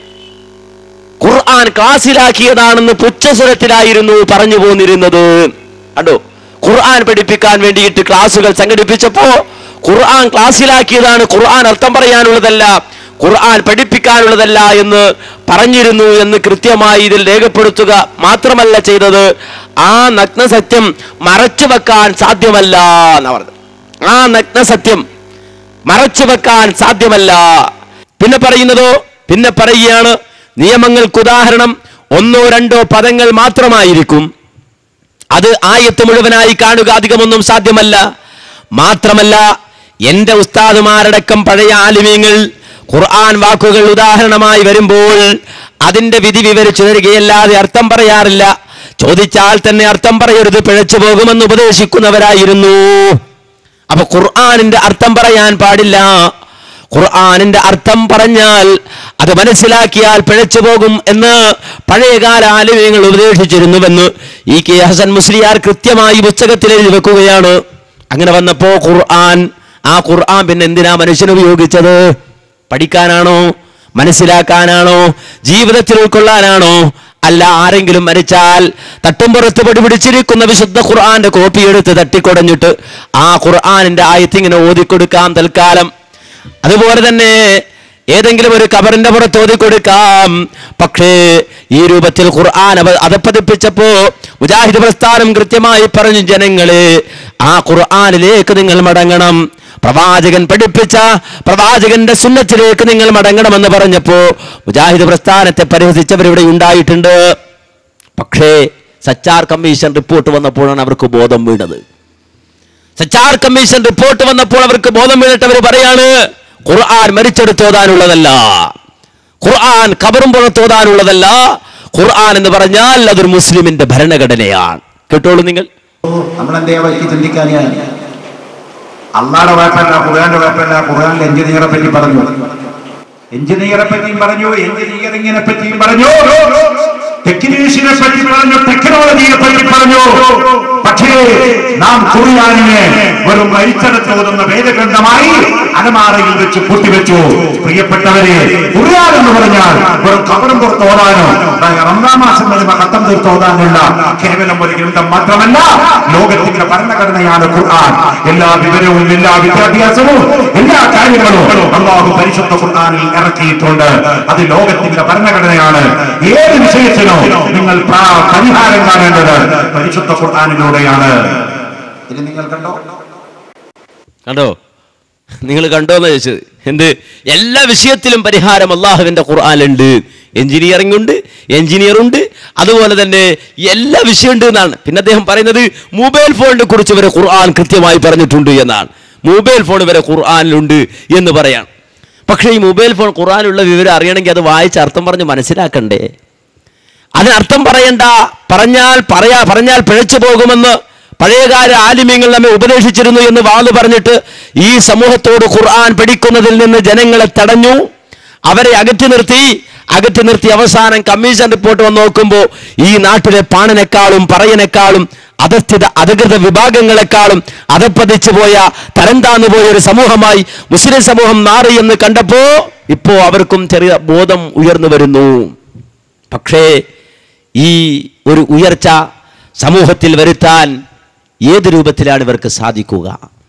ഖുർആൻ ക്ലാസ്സിലാക്കിയതാണെന്ന് പുച്ഛസ്വരത്തിലായിരുന്നു പറഞ്ഞു പോന്നിരുന്നത് കണ്ടോ ഖുർആൻ പഠിപ്പിക്കാൻ വേണ്ടിയിട്ട് ക്ലാസുകൾ സംഘടിപ്പിച്ചപ്പോ ഖുർആൻ ക്ലാസ്സിലാക്കിയതാണ് ഖുർആൻ അർത്ഥം പറയാനുള്ളതല്ല ഖുർആൻ പഠിപ്പിക്കാനുള്ളതല്ല എന്ന് പറഞ്ഞിരുന്നു എന്ന് കൃത്യമായി ഇതിൽ രേഖപ്പെടുത്തുക മാത്രമല്ല ചെയ്തത് ആ നഗ്ന സത്യം മറച്ചു വെക്കാൻ സാധ്യമല്ല എന്നാ പറഞ്ഞത് ആ നഗ്ന സത്യം മറച്ചു വെക്കാൻ സാധ്യമല്ല പിന്നെ പറയുന്നതോ പിന്നെ പറയുകയാണ് നിയമങ്ങൾക്ക് ഉദാഹരണം ഒന്നോ രണ്ടോ പദങ്ങൾ മാത്രമായിരിക്കും അത് ആയത്ത് മുഴുവനായി കാണുക അധികമൊന്നും സാധ്യമല്ല മാത്രമല്ല എന്റെ ഉസ്താദുമാരടക്കം പഴയ ആലിമ്യങ്ങൾ ഖുർആൻ വാക്കുകൾ ഉദാഹരണമായി വരുമ്പോൾ അതിന്റെ വിധി വിവരിച്ചു തരികയല്ലാതെ അർത്ഥം പറയാറില്ല ചോദിച്ചാൽ തന്നെ അർത്ഥം പറയരുത് പിഴച്ചു പോകുമെന്ന് ഉപദേശിക്കുന്നവരായിരുന്നു അപ്പൊ ഖുർആനിന്റെ അർത്ഥം പറയാൻ പാടില്ല ഖുർആനിന്റെ അർത്ഥം പറഞ്ഞാൽ അത് മനസ്സിലാക്കിയാൽ പിഴച്ചു പോകും എന്ന് പഴയകാല ആലിമ്യങ്ങൾ ഉപദേശിച്ചിരുന്നുവെന്ന് ഈ കെ ഹസൻ മുസ്ലിയാർ കൃത്യമായി പുസ്തകത്തിൽ എഴുതി വെക്കുകയാണ് അങ്ങനെ വന്നപ്പോ ഖുർആൻ ആ ഖുർആൻ പിന്നെ എന്തിനാ മനുഷ്യൻ ഉപയോഗിച്ചത് പഠിക്കാനാണോ മനസ്സിലാക്കാനാണോ ജീവിതത്തിൽ ഉൾക്കൊള്ളാനാണോ അല്ല ആരെങ്കിലും മരിച്ചാൽ തട്ടുംപുറത്ത് പൊടി പിടിച്ചിരിക്കുന്ന വിശുദ്ധ ഖുർആന്റെ കോപ്പി എടുത്ത് തട്ടിക്കൊടഞ്ഞിട്ട് ആ ഖുർആനിന്റെ ആയത്തിങ്ങനെ ഓതിക്കൊടുക്കാം തൽക്കാലം അതുപോലെ തന്നെ ഏതെങ്കിലും ഒരു കബറിന്റെ പുറത്ത് ഓതിക്കൊടുക്കാം പക്ഷേ ഈ രൂപത്തിൽ ഖുർആൻ അവ അതപ്പതിപ്പിച്ചപ്പോ മുജാഹിദ് പ്രസ്ഥാനം കൃത്യമായി പറഞ്ഞു ജനങ്ങളെ ആ ഖുർആനിലേക്ക് നിങ്ങൾ മടങ്ങണം പ്രവാചകൻ പഠിപ്പിച്ച പ്രവാചകന്റെ സുന്നത്തിലേക്ക് നിങ്ങൾ മടങ്ങണമെന്ന് പറഞ്ഞപ്പോ മുജാഹിദ് പ്രസ്ഥാനത്തെ പരിഹസിച്ചവരിവിടെ ഉണ്ടായിട്ടുണ്ട് പക്ഷേ സച്ചാർ കമ്മീഷൻ റിപ്പോർട്ട് വന്നപ്പോഴാണ് അവർക്ക് ബോധം വീണത് സച്ചാർ കമ്മീഷൻ റിപ്പോർട്ട് വന്നപ്പോൾ അവർക്ക് ബോധം വീണിട്ട് അവർ പറയാണ് ഖുർആൻ മരിച്ചെടുത്തോതാനുള്ളതല്ല ഖുർആൻ കബറും പുറത്തോതാനുള്ളതല്ല ഖുർആൻ എന്ന് പറഞ്ഞാൽ അതൊരു മുസ്ലിമിന്റെ ഭരണഘടനയാണ് കേട്ടോളൂ നിങ്ങൾ നമ്മളെന്തേ വഴിക്ക് ചിന്തിക്കാൻ അള്ളാടെ കുഴപ്പമില്ല ഖുർആന്റെ കുഴപ്പമില്ല ഖുർആനിൽ എഞ്ചിനീയറെ പറ്റി പറഞ്ഞു എഞ്ചിനീയറെ പറ്റിയും പറഞ്ഞു എഞ്ചിനീയറിംഗിനെ പറ്റിയും പറഞ്ഞു ടെക്നീഷ്യനെ പറ്റി പറഞ്ഞു ടെക്നോളജിയെ പറ്റി പറഞ്ഞു പക്ഷേ നാം ഖുർആാനിനെ വെറും വലിച്ചെടുത്തോതുന്ന വേദഗ്രന്ഥമായി അലമാറയിൽ വെച്ച് പൂട്ടിവെച്ചു പ്രിയപ്പെട്ടവരെ ഖുർആൻ എന്ന് പറഞ്ഞാൽ വെറും കബറും പുറത്ത് ഓടാനോ റമദാൻ മാസം വരുമ്പോ കത്തം തീർത്ത് ഓടാനുള്ള കേവലം ഒരു ഗ്രന്ഥം മാത്രമല്ല ലോകത്തിന്റെ ഭരണഘടനയാണ് ഖുർആൻ എല്ലാ വിവരവും എല്ലാ വിദ്യാഭ്യാസവും എല്ലാ കാര്യങ്ങളും അള്ളാഹു പരിശുദ്ധ ഖുർആനിൽ ഇറക്കിയിട്ടുണ്ട് അത് ലോകത്തിന്റെ ഭരണഘടനയാണ് ഏത് വിഷയത്തിനോ നിങ്ങൾ പ്ര- പരിഹാരം കാണേണ്ടത് പരിശുദ്ധ ഖുർആനിലൂടെയാണ് ഇത് നിങ്ങൾ കണ്ടോ കണ്ടോ നിങ്ങൾ കണ്ടോന്ന് ചോദിച്ചത് എന്ത് എല്ലാ വിഷയത്തിലും പരിഹാരം അള്ളാഹുവിന്റെ ഖുർആാനുണ്ട് എഞ്ചിനീയറിംഗ് ഉണ്ട് എഞ്ചിനീയർ ഉണ്ട് അതുപോലെ തന്നെ എല്ലാ വിഷയമുണ്ട് എന്നാണ് പിന്നെ അദ്ദേഹം പറയുന്നത് മൊബൈൽ ഫോണിനെ കുറിച്ച് വരെ ഖുർആൻ കൃത്യമായി പറഞ്ഞിട്ടുണ്ട് എന്നാണ് മൊബൈൽ ഫോൺ വരെ ഖുർആാനിലുണ്ട് എന്ന് പറയാം പക്ഷേ ഈ മൊബൈൽ ഫോൺ ഖുർആാനുള്ള വിവരം അറിയണമെങ്കിൽ അത് വായിച്ച് അർത്ഥം പറഞ്ഞ് മനസ്സിലാക്കണ്ടേ അതിനർത്ഥം പറയണ്ട പറഞ്ഞാൽ പറയാ പറഞ്ഞാൽ പിഴച്ചു പോകുമെന്ന് പഴയകാല ആലിമ്യങ്ങൾ നമ്മെ ഉപദേശിച്ചിരുന്നു എന്ന് വാത് പറഞ്ഞിട്ട് ഈ സമൂഹത്തോട് ഖുർആൻ പഠിക്കുന്നതിൽ നിന്ന് ജനങ്ങളെ തടഞ്ഞു അവരെ അകറ്റി നിർത്തി അകറ്റി നിർത്തി അവസാനം കമ്മീഷൻ റിപ്പോർട്ട് വന്ന് നോക്കുമ്പോൾ ഈ നാട്ടിലെ പാണനേക്കാളും പറയനേക്കാളും അധസ്ഥിത അധികൃത വിഭാഗങ്ങളെക്കാളും അധപ്പതിച്ചു പോയ തരം താന്നു പോയ ഒരു സമൂഹമായി മുസ്ലിം സമൂഹം മാറി എന്ന് കണ്ടപ്പോ ഇപ്പോ അവർക്കും ചെറിയ ബോധം ഉയർന്നു വരുന്നു പക്ഷേ ഈ ഒരു ഉയർച്ച സമൂഹത്തിൽ വരുത്താൻ ഏത് രൂപത്തിലാണ് ഇവർക്ക് സാധിക്കുക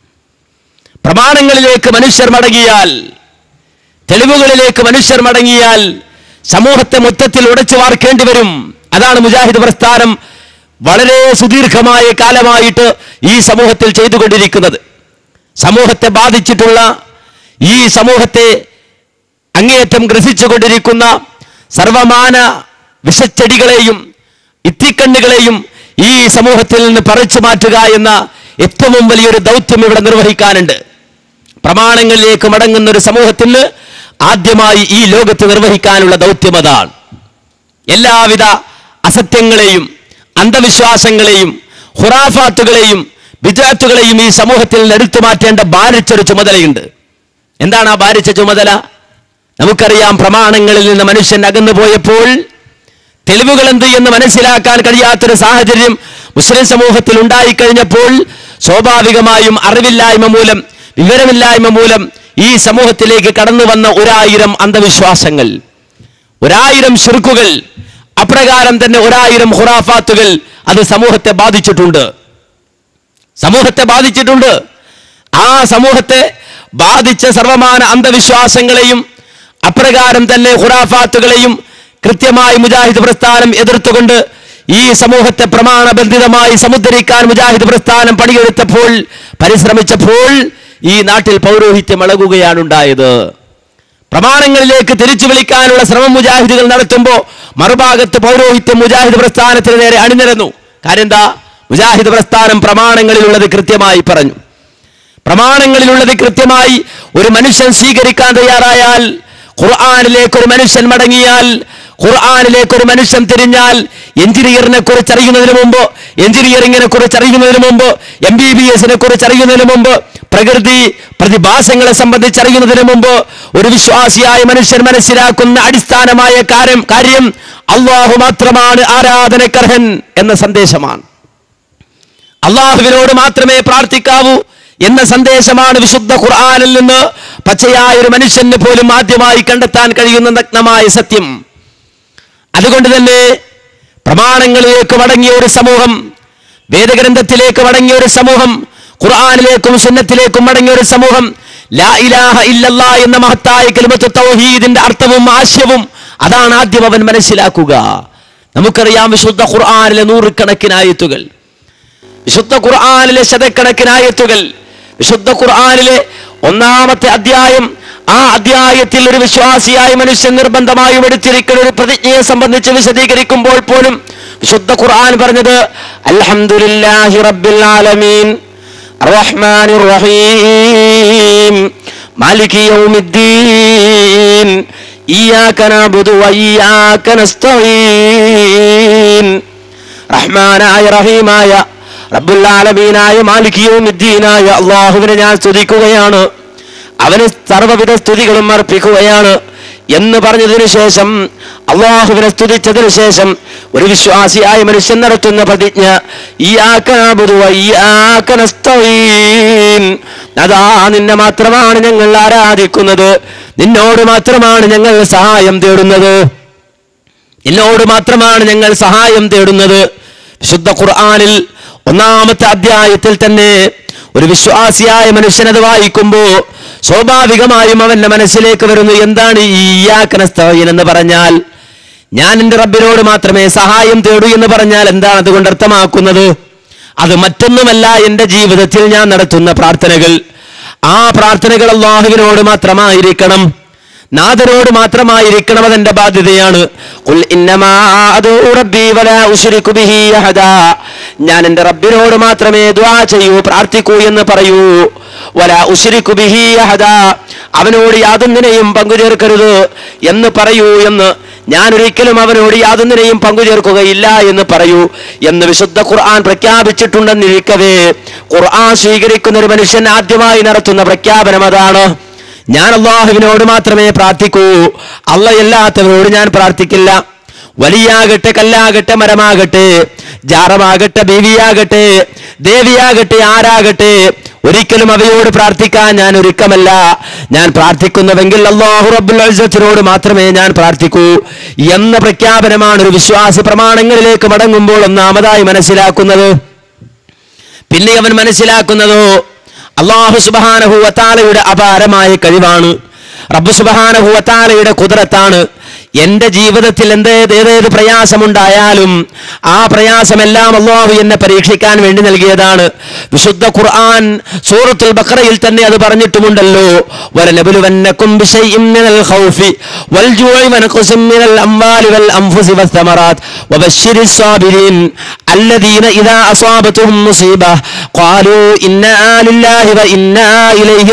പ്രമാണങ്ങളിലേക്ക് മനുഷ്യർ മടങ്ങിയാൽ തെളിവുകളിലേക്ക് മനുഷ്യർ മടങ്ങിയാൽ സമൂഹത്തെ മൊത്തത്തിൽ ഉടച്ചു വാർക്കേണ്ടി വരും അതാണ് മുജാഹിദ് പ്രസ്ഥാനം വളരെ സുദീർഘമായ കാലമായിട്ട് ഈ സമൂഹത്തിൽ ചെയ്തുകൊണ്ടിരിക്കുന്നത് സമൂഹത്തെ ബാധിച്ചിട്ടുള്ള ഈ സമൂഹത്തെ അങ്ങേയറ്റം ഗ്രസിച്ചുകൊണ്ടിരിക്കുന്ന സർവമാന വിഷച്ചെടികളെയും ഇത്തിക്കണ്ണുകളെയും ഈ സമൂഹത്തിൽ നിന്ന് പറിച്ചു മാറ്റുക എന്ന ഏറ്റവും വലിയൊരു ദൗത്യം ഇവിടെ നിർവഹിക്കാനുണ്ട് പ്രമാണങ്ങളിലേക്ക് മടങ്ങുന്ന ഒരു സമൂഹത്തിന് ആദ്യമായി ഈ ലോകത്ത് നിർവഹിക്കാനുള്ള ദൗത്യം അതാണ് എല്ലാവിധ അസത്യങ്ങളെയും അന്ധവിശ്വാസങ്ങളെയും ഹുറാഫാത്തുകളെയും വിദ്യാർത്ഥികളെയും ഈ സമൂഹത്തിൽ നിന്ന് എടുത്തു മാറ്റേണ്ട ഭാരിച്ചൊരു ചുമതലയുണ്ട് എന്താണ് ആ ഭാരിച്ച ചുമതല നമുക്കറിയാം പ്രമാണങ്ങളിൽ നിന്ന് മനുഷ്യൻ അകന്നു പോയപ്പോൾ തെളിവുകൾ എന്ത് എന്ന് മനസ്സിലാക്കാൻ കഴിയാത്തൊരു സാഹചര്യം മുസ്ലിം സമൂഹത്തിൽ ഉണ്ടായിക്കഴിഞ്ഞപ്പോൾ സ്വാഭാവികമായും അറിവില്ലായ്മ മൂലം വിവരമില്ലായ്മ മൂലം ഈ സമൂഹത്തിലേക്ക് കടന്നു വന്ന ഒരായിരം അന്ധവിശ്വാസങ്ങൾ ഒരായിരം ഷിർക്കുകൾ അപ്രകാരം തന്നെ ഒരായിരം ഹുറാഫാത്തുകൾ അത് സമൂഹത്തെ ബാധിച്ചിട്ടുണ്ട് സമൂഹത്തെ ബാധിച്ചിട്ടുണ്ട് ആ സമൂഹത്തെ ബാധിച്ച സർവമാന അന്ധവിശ്വാസങ്ങളെയും അപ്രകാരം തന്നെ ഹുറാഫാത്തുകളെയും കൃത്യമായി മുജാഹിദ് പ്രസ്ഥാനം എതിർത്തുകൊണ്ട് ഈ സമൂഹത്തെ പ്രമാണബന്ധിതമായി സമുദ്ധരിക്കാൻ മുജാഹിദ് പ്രസ്ഥാനം പണിയെടുത്തപ്പോൾ പരിശ്രമിച്ചപ്പോൾ ഈ നാട്ടിൽ പൗരോഹിത്യം ഇളകുകയാണ് ഉണ്ടായത് പ്രമാണങ്ങളിലേക്ക് തിരിച്ചു വിളിക്കാനുള്ള ശ്രമം മുജാഹിദുകൾ നടത്തുമ്പോൾ മറുഭാഗത്ത് പൗരോഹിത്യം മുജാഹിദ് പ്രസ്ഥാനത്തിന് നേരെ അണിനിരന്നു കാര്യം എന്താ മുജാഹിദ് പ്രസ്ഥാനം പ്രമാണങ്ങളിലുള്ളത് കൃത്യമായി പറഞ്ഞു പ്രമാണങ്ങളിലുള്ളത് കൃത്യമായി ഒരു മനുഷ്യൻ സ്വീകരിക്കാൻ തയ്യാറായാൽ ഖുർആാനിലേക്ക് ഒരു മനുഷ്യൻ മടങ്ങിയാൽ ഖുർആാനിലേക്ക് ഒരു മനുഷ്യൻ തിരിഞ്ഞാൽ എഞ്ചിനീയറിനെ കുറിച്ച് അറിയുന്നതിന് മുമ്പ് എഞ്ചിനീയറിംഗിനെ കുറിച്ച് അറിയുന്നതിന് മുമ്പ് എം ബി ബി എസിനെ കുറിച്ച് അറിയുന്നതിന് മുമ്പ് പ്രകൃതി പ്രതിഭാസങ്ങളെ സംബന്ധിച്ച് അറിയുന്നതിന് മുമ്പ് ഒരു വിശ്വാസിയായ മനുഷ്യൻ മനസ്സിലാക്കുന്ന അടിസ്ഥാനമായ കാര്യം കാര്യം അള്ളാഹു മാത്രമാണ് ആരാധനക്കർഹൻ എന്ന സന്ദേശമാണ് അള്ളാഹുവിനോട് മാത്രമേ പ്രാർത്ഥിക്കാവൂ എന്ന സന്ദേശമാണ് വിശുദ്ധ ഖുർആാനിൽ നിന്ന് പച്ചയായ ഒരു മനുഷ്യന് പോലും ആദ്യമായി കണ്ടെത്താൻ കഴിയുന്ന നഗ്നമായ സത്യം അതുകൊണ്ട് തന്നെ പ്രമാണങ്ങളിലേക്ക് മടങ്ങിയ ഒരു സമൂഹം വേദഗ്രന്ഥത്തിലേക്ക് മടങ്ങിയ ഒരു സമൂഹം ഖുർആാനിലേക്കും സുന്നത്തിലേക്കും മടങ്ങിയ ഒരു സമൂഹം ലാ ഇലാഹ ഇല്ലല്ലാ എന്ന മഹത്തായ കലിമത്ത് തൗഹീദിന്റെ അർത്ഥവും ആശയവും അതാണ് ആദ്യം അവൻ മനസ്സിലാക്കുക നമുക്കറിയാം വിശുദ്ധ ഖുർആാനിലെ നൂറുകണക്കിന് ആയത്തുകൾ വിശുദ്ധ ഖുർആാനിലെ ശതക്കണക്കിന് ആയത്തുകൾ വിശുദ്ധ ഖുർആാനിലെ ഒന്നാമത്തെ അധ്യായം ആ അധ്യായത്തിൽ ഒരു വിശ്വാസിയായ മനുഷ്യൻ നിർബന്ധമായും എടുത്തിരിക്കുന്ന ഒരു പ്രതിജ്ഞയെ സംബന്ധിച്ച് വിശദീകരിക്കുമ്പോൾ പോലും വിശുദ്ധ ഖുർആൻ പറഞ്ഞത് അൽഹംദുലില്ലാഹി റബ്ബിൽ ആലമീൻ അർറഹ്മാനിർ റഹീം മാലികി യൗമിദ്ദീൻ ഇയ്യാക നഅബുദു വ ഇയ്യാക നസ്തഈൻ റഹ്മാനായ റഹീമായ റബ്ബുൽ ആലമീനായ മാലികിയുദ്ദീനായ അള്ളാഹുവിനെ ഞാൻ സ്തുതിക്കുകയാണ് അവന് സർവ്വവിധ സ്തുതികളും അർപ്പിക്കുകയാണ് എന്ന് പറഞ്ഞതിനു ശേഷം അള്ളാഹുവിനെ സ്തുതിച്ചതിനു ശേഷം ഒരു വിശ്വാസിയായ മനുഷ്യൻ നടത്തുന്ന പ്രതിജ്ഞ ഇയ്യാക നഅ്ബുദു വ ഇയ്യാക നസ്തഈൻ. അതാ നിന്നെ മാത്രമാണ് ഞങ്ങൾ ആരാധിക്കുന്നത് നിന്നോട് മാത്രമാണ് ഞങ്ങൾ സഹായം തേടുന്നത് നിന്നോട് മാത്രമാണ് ഞങ്ങൾ സഹായം തേടുന്നത് വിശുദ്ധ ഖുർആനിൽ ഒന്നാമത്തെ അധ്യായത്തിൽ തന്നെ ഒരു വിശ്വാസിയായ മനുഷ്യനത് വായിക്കുമ്പോ സ്വാഭാവികമായും അവന്റെ മനസ്സിലേക്ക് വരുന്നു എന്താണ് ഈ ഇയ്യാക്കനസ്തവീൻ എന്ന് പറഞ്ഞാൽ ഞാൻ എൻ്റെ റബ്ബിനോട് മാത്രമേ സഹായം തേടൂ എന്ന് പറഞ്ഞാൽ എന്താണ് അതുകൊണ്ട് അർത്ഥമാക്കുന്നത് അത് മറ്റൊന്നുമല്ല എൻ്റെ ജീവിതത്തിൽ ഞാൻ നടത്തുന്ന പ്രാർത്ഥനകൾ ആ പ്രാർത്ഥനകൾ അള്ളാഹുവിനോട് മാത്രമായിരിക്കണം നാഥനോട് മാത്രമായിരിക്കണം അതെന്റെ ബാധ്യതയാണ് ഖുൽ ഇന്നമാ അദൂ റബ്ബി വലാ ഉശ്രികു ബിഹി അഹദാ. ഞാൻ എൻ്റെ റബ്ബിനോട് മാത്രമേ ദ്വാ ചെയ്യൂ പ്രാർത്ഥിക്കൂ എന്ന് പറയൂ വലാ ഉശ്രികു ബിഹി അഹദാ. അവനോട് യാതൊന്നിനെയും പങ്കുചേർക്കരുത് എന്ന് പറയൂ എന്ന് ഞാൻ ഒരിക്കലും അവനോട് യാതൊന്നിനെയും പങ്കുചേർക്കുകയില്ല എന്ന് പറയൂ എന്ന് വിശുദ്ധ ഖുർആൻ പ്രഖ്യാപിച്ചിട്ടുണ്ടെന്നിരിക്കവേ ഖുർആൻ സ്വീകരിക്കുന്ന ഒരു മനുഷ്യൻ ആദ്യമായി നടത്തുന്ന പ്രഖ്യാപനം അതാണ് ഞാൻ അള്ളാഹുവിനോട് മാത്രമേ പ്രാർത്ഥിക്കൂ അല്ല എല്ലാത്തവരോട് ഞാൻ പ്രാർത്ഥിക്കില്ല വലിയാകട്ടെ കല്ലാകട്ടെ മരമാകട്ടെ ജാറമാകട്ടെ ബീവിയാകട്ടെ ദേവിയാകട്ടെ ആരാകട്ടെ ഒരിക്കലും അവയോട് പ്രാർത്ഥിക്കാൻ ഞാൻ ഒരുക്കമല്ല ഞാൻ പ്രാർത്ഥിക്കുന്നുവെങ്കിൽ അള്ളാഹു റബ്ബുൽ ഇസ്സത്തിനോട് മാത്രമേ ഞാൻ പ്രാർത്ഥിക്കൂ എന്ന പ്രഖ്യാപനമാണ് ഒരു വിശ്വാസി പ്രമാണങ്ങളിലേക്ക് മടങ്ങുമ്പോൾ ഒന്നാമതായി മനസ്സിലാക്കുന്നത് പിന്നെ അവൻ മനസ്സിലാക്കുന്നതോ അള്ളാഹു സുബാനഹുവത്താലയുടെ അപാരമായ കഴിവാണ് റബ്ബു സുബാനഹുവത്താലയുടെ കുതിരത്താണ് എന്റെ ജീവിതത്തിൽ എന്തേത് ഏതേത് പ്രയാസമുണ്ടായാലും ആ പ്രയാസമെല്ലാം അള്ളാഹു എന്നെ പരീക്ഷിക്കാൻ വേണ്ടി നൽകിയതാണ് വിശുദ്ധ ഖുർആൻ സൂറത്തുൽ ബഖറയിൽ തന്നെ അത് പറഞ്ഞിട്ടുമുണ്ടല്ലോ വലനബുലുവന്നക്കും ബിശൈഇൻ മിനൽ ഖൗഫി വൽ ജൂഇ വനഖസിൻ മിനൽ അംവാലി വൽ അൻഫുസി വസ്സമറാത്ത് വബശ്ശിരിസ് സാബിരീൻ الذين إذا أصابتهم مصيبة قالوا إنا لله وإنا إليه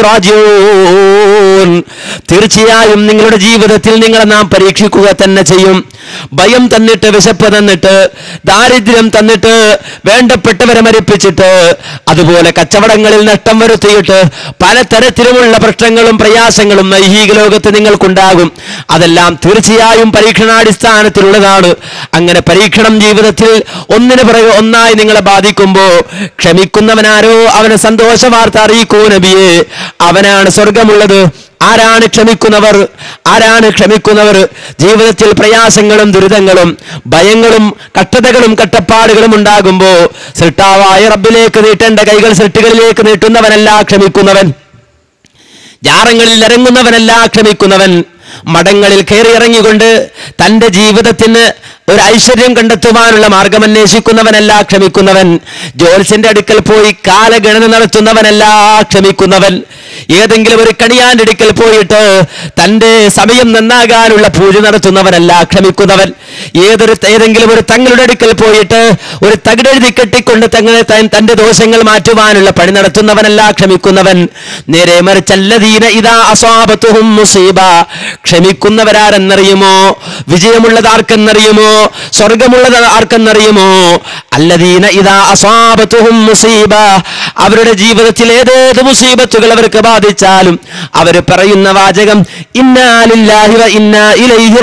راجعون തീർച്ചയായും നിങ്ങളുടെ ജീവിതത്തിൽ നിങ്ങളെ നാം പരീക്ഷിക്കുക തന്നെ ചെയ്യും ഭയം തന്നിട്ട് വിശപ്പ് തന്നിട്ട് ദാരിദ്ര്യം തന്നിട്ട് വേണ്ടപ്പെട്ടവരെ മരിപ്പിച്ചിട്ട് അതുപോലെ കച്ചവടങ്ങളിൽ നഷ്ടം വരുത്തിയിട്ട് പലതരത്തിലുമുള്ള പ്രശ്നങ്ങളും പ്രയാസങ്ങളും നൈഹിക ലോകത്ത് നിങ്ങൾക്കുണ്ടാകും അതെല്ലാം തീർച്ചയായും പരീക്ഷണാടിസ്ഥാനത്തിലുള്ളതാണ് അങ്ങനെ പരീക്ഷണം ജീവിതത്തിൽ ഒന്നിനു പിറകെ ഒന്നായി നിങ്ങളെ ബാധിക്കുമ്പോ ക്ഷമിക്കുന്നവനാരോ അവനെ സന്തോഷ വാർത്ത അറിയിക്കൂ നബിയെ അവനാണ് സ്വർഗമുള്ളത് ആരാണ് ക്ഷമിക്കുന്നവർ ആരാണ് ക്ഷമിക്കുന്നവർ ജീവിതത്തിൽ പ്രയാസങ്ങളും ദുരിതങ്ങളും ഭയങ്ങളും കഷ്ടതകളും കട്ടപ്പാടുകളും ഉണ്ടാകുമ്പോ സൃഷ്ടാവായ റബ്ബിലേക്ക് നീട്ടേണ്ട കൈകൾ സൃഷ്ടികളിലേക്ക് നീട്ടുന്നവനല്ല ക്ഷമിക്കുന്നവൻ ജാറങ്ങളിൽ ഇറങ്ങുന്നവനല്ല ക്ഷമിക്കുന്നവൻ മഠങ്ങളിൽ കയറിയിറങ്ങിക്കൊണ്ട് തന്റെ ജീവിതത്തിന് ഒരു ഐശ്വര്യം കണ്ടെത്തുവാനുള്ള മാർഗം അന്വേഷിക്കുന്നവനല്ല ക്ഷമിക്കുന്നവൻ ജോത്സ്യന്റെ അടുക്കൽ പോയി കാലഗണന നടത്തുന്നവനല്ല ക്ഷമിക്കുന്നവൻ ഏതെങ്കിലും ഒരു കണിയാന്റെ അടുക്കൽ പോയിട്ട് തന്റെ സമയം നന്നാകാനുള്ള പൂജ നടത്തുന്നവനല്ല ക്ഷമിക്കുന്നവൻ ഏതൊരു ഏതെങ്കിലും ഒരു തങ്ങളുടെ അടുക്കൽ പോയിട്ട് ഒരു തകിടെഴുതി കെട്ടിക്കൊണ്ട് തങ്ങളെ താൻ തന്റെ ദോഷങ്ങൾ മാറ്റുവാനുള്ള പണി നടത്തുന്നവനല്ല ക്ഷമിക്കുന്നവൻ നേരെ മറിച്ചല്ലദീന ഇതാ അസ്വാബത്തുഹും മുസീബ ക്ഷമിക്കുന്നവരാരെന്നറിയുമോ വിജയമുള്ളത് ആർക്കെന്നറിയുമോ സ്വർഗമുള്ളത് ആർക്കെന്നറിയുമോ അല്ലദീന ഇതാ അസ്വാബത്തുഹും മുസീബ അവരുടെ ജീവിതത്തിൽ ഏതേത് മുസീബത്തുകൾ അവർക്ക് ബാധിച്ചാലും അവർ പറയുന്ന വാചകം ഇന്നാലില്ലാഹി വ ഇന്നാ ഇലൈഹി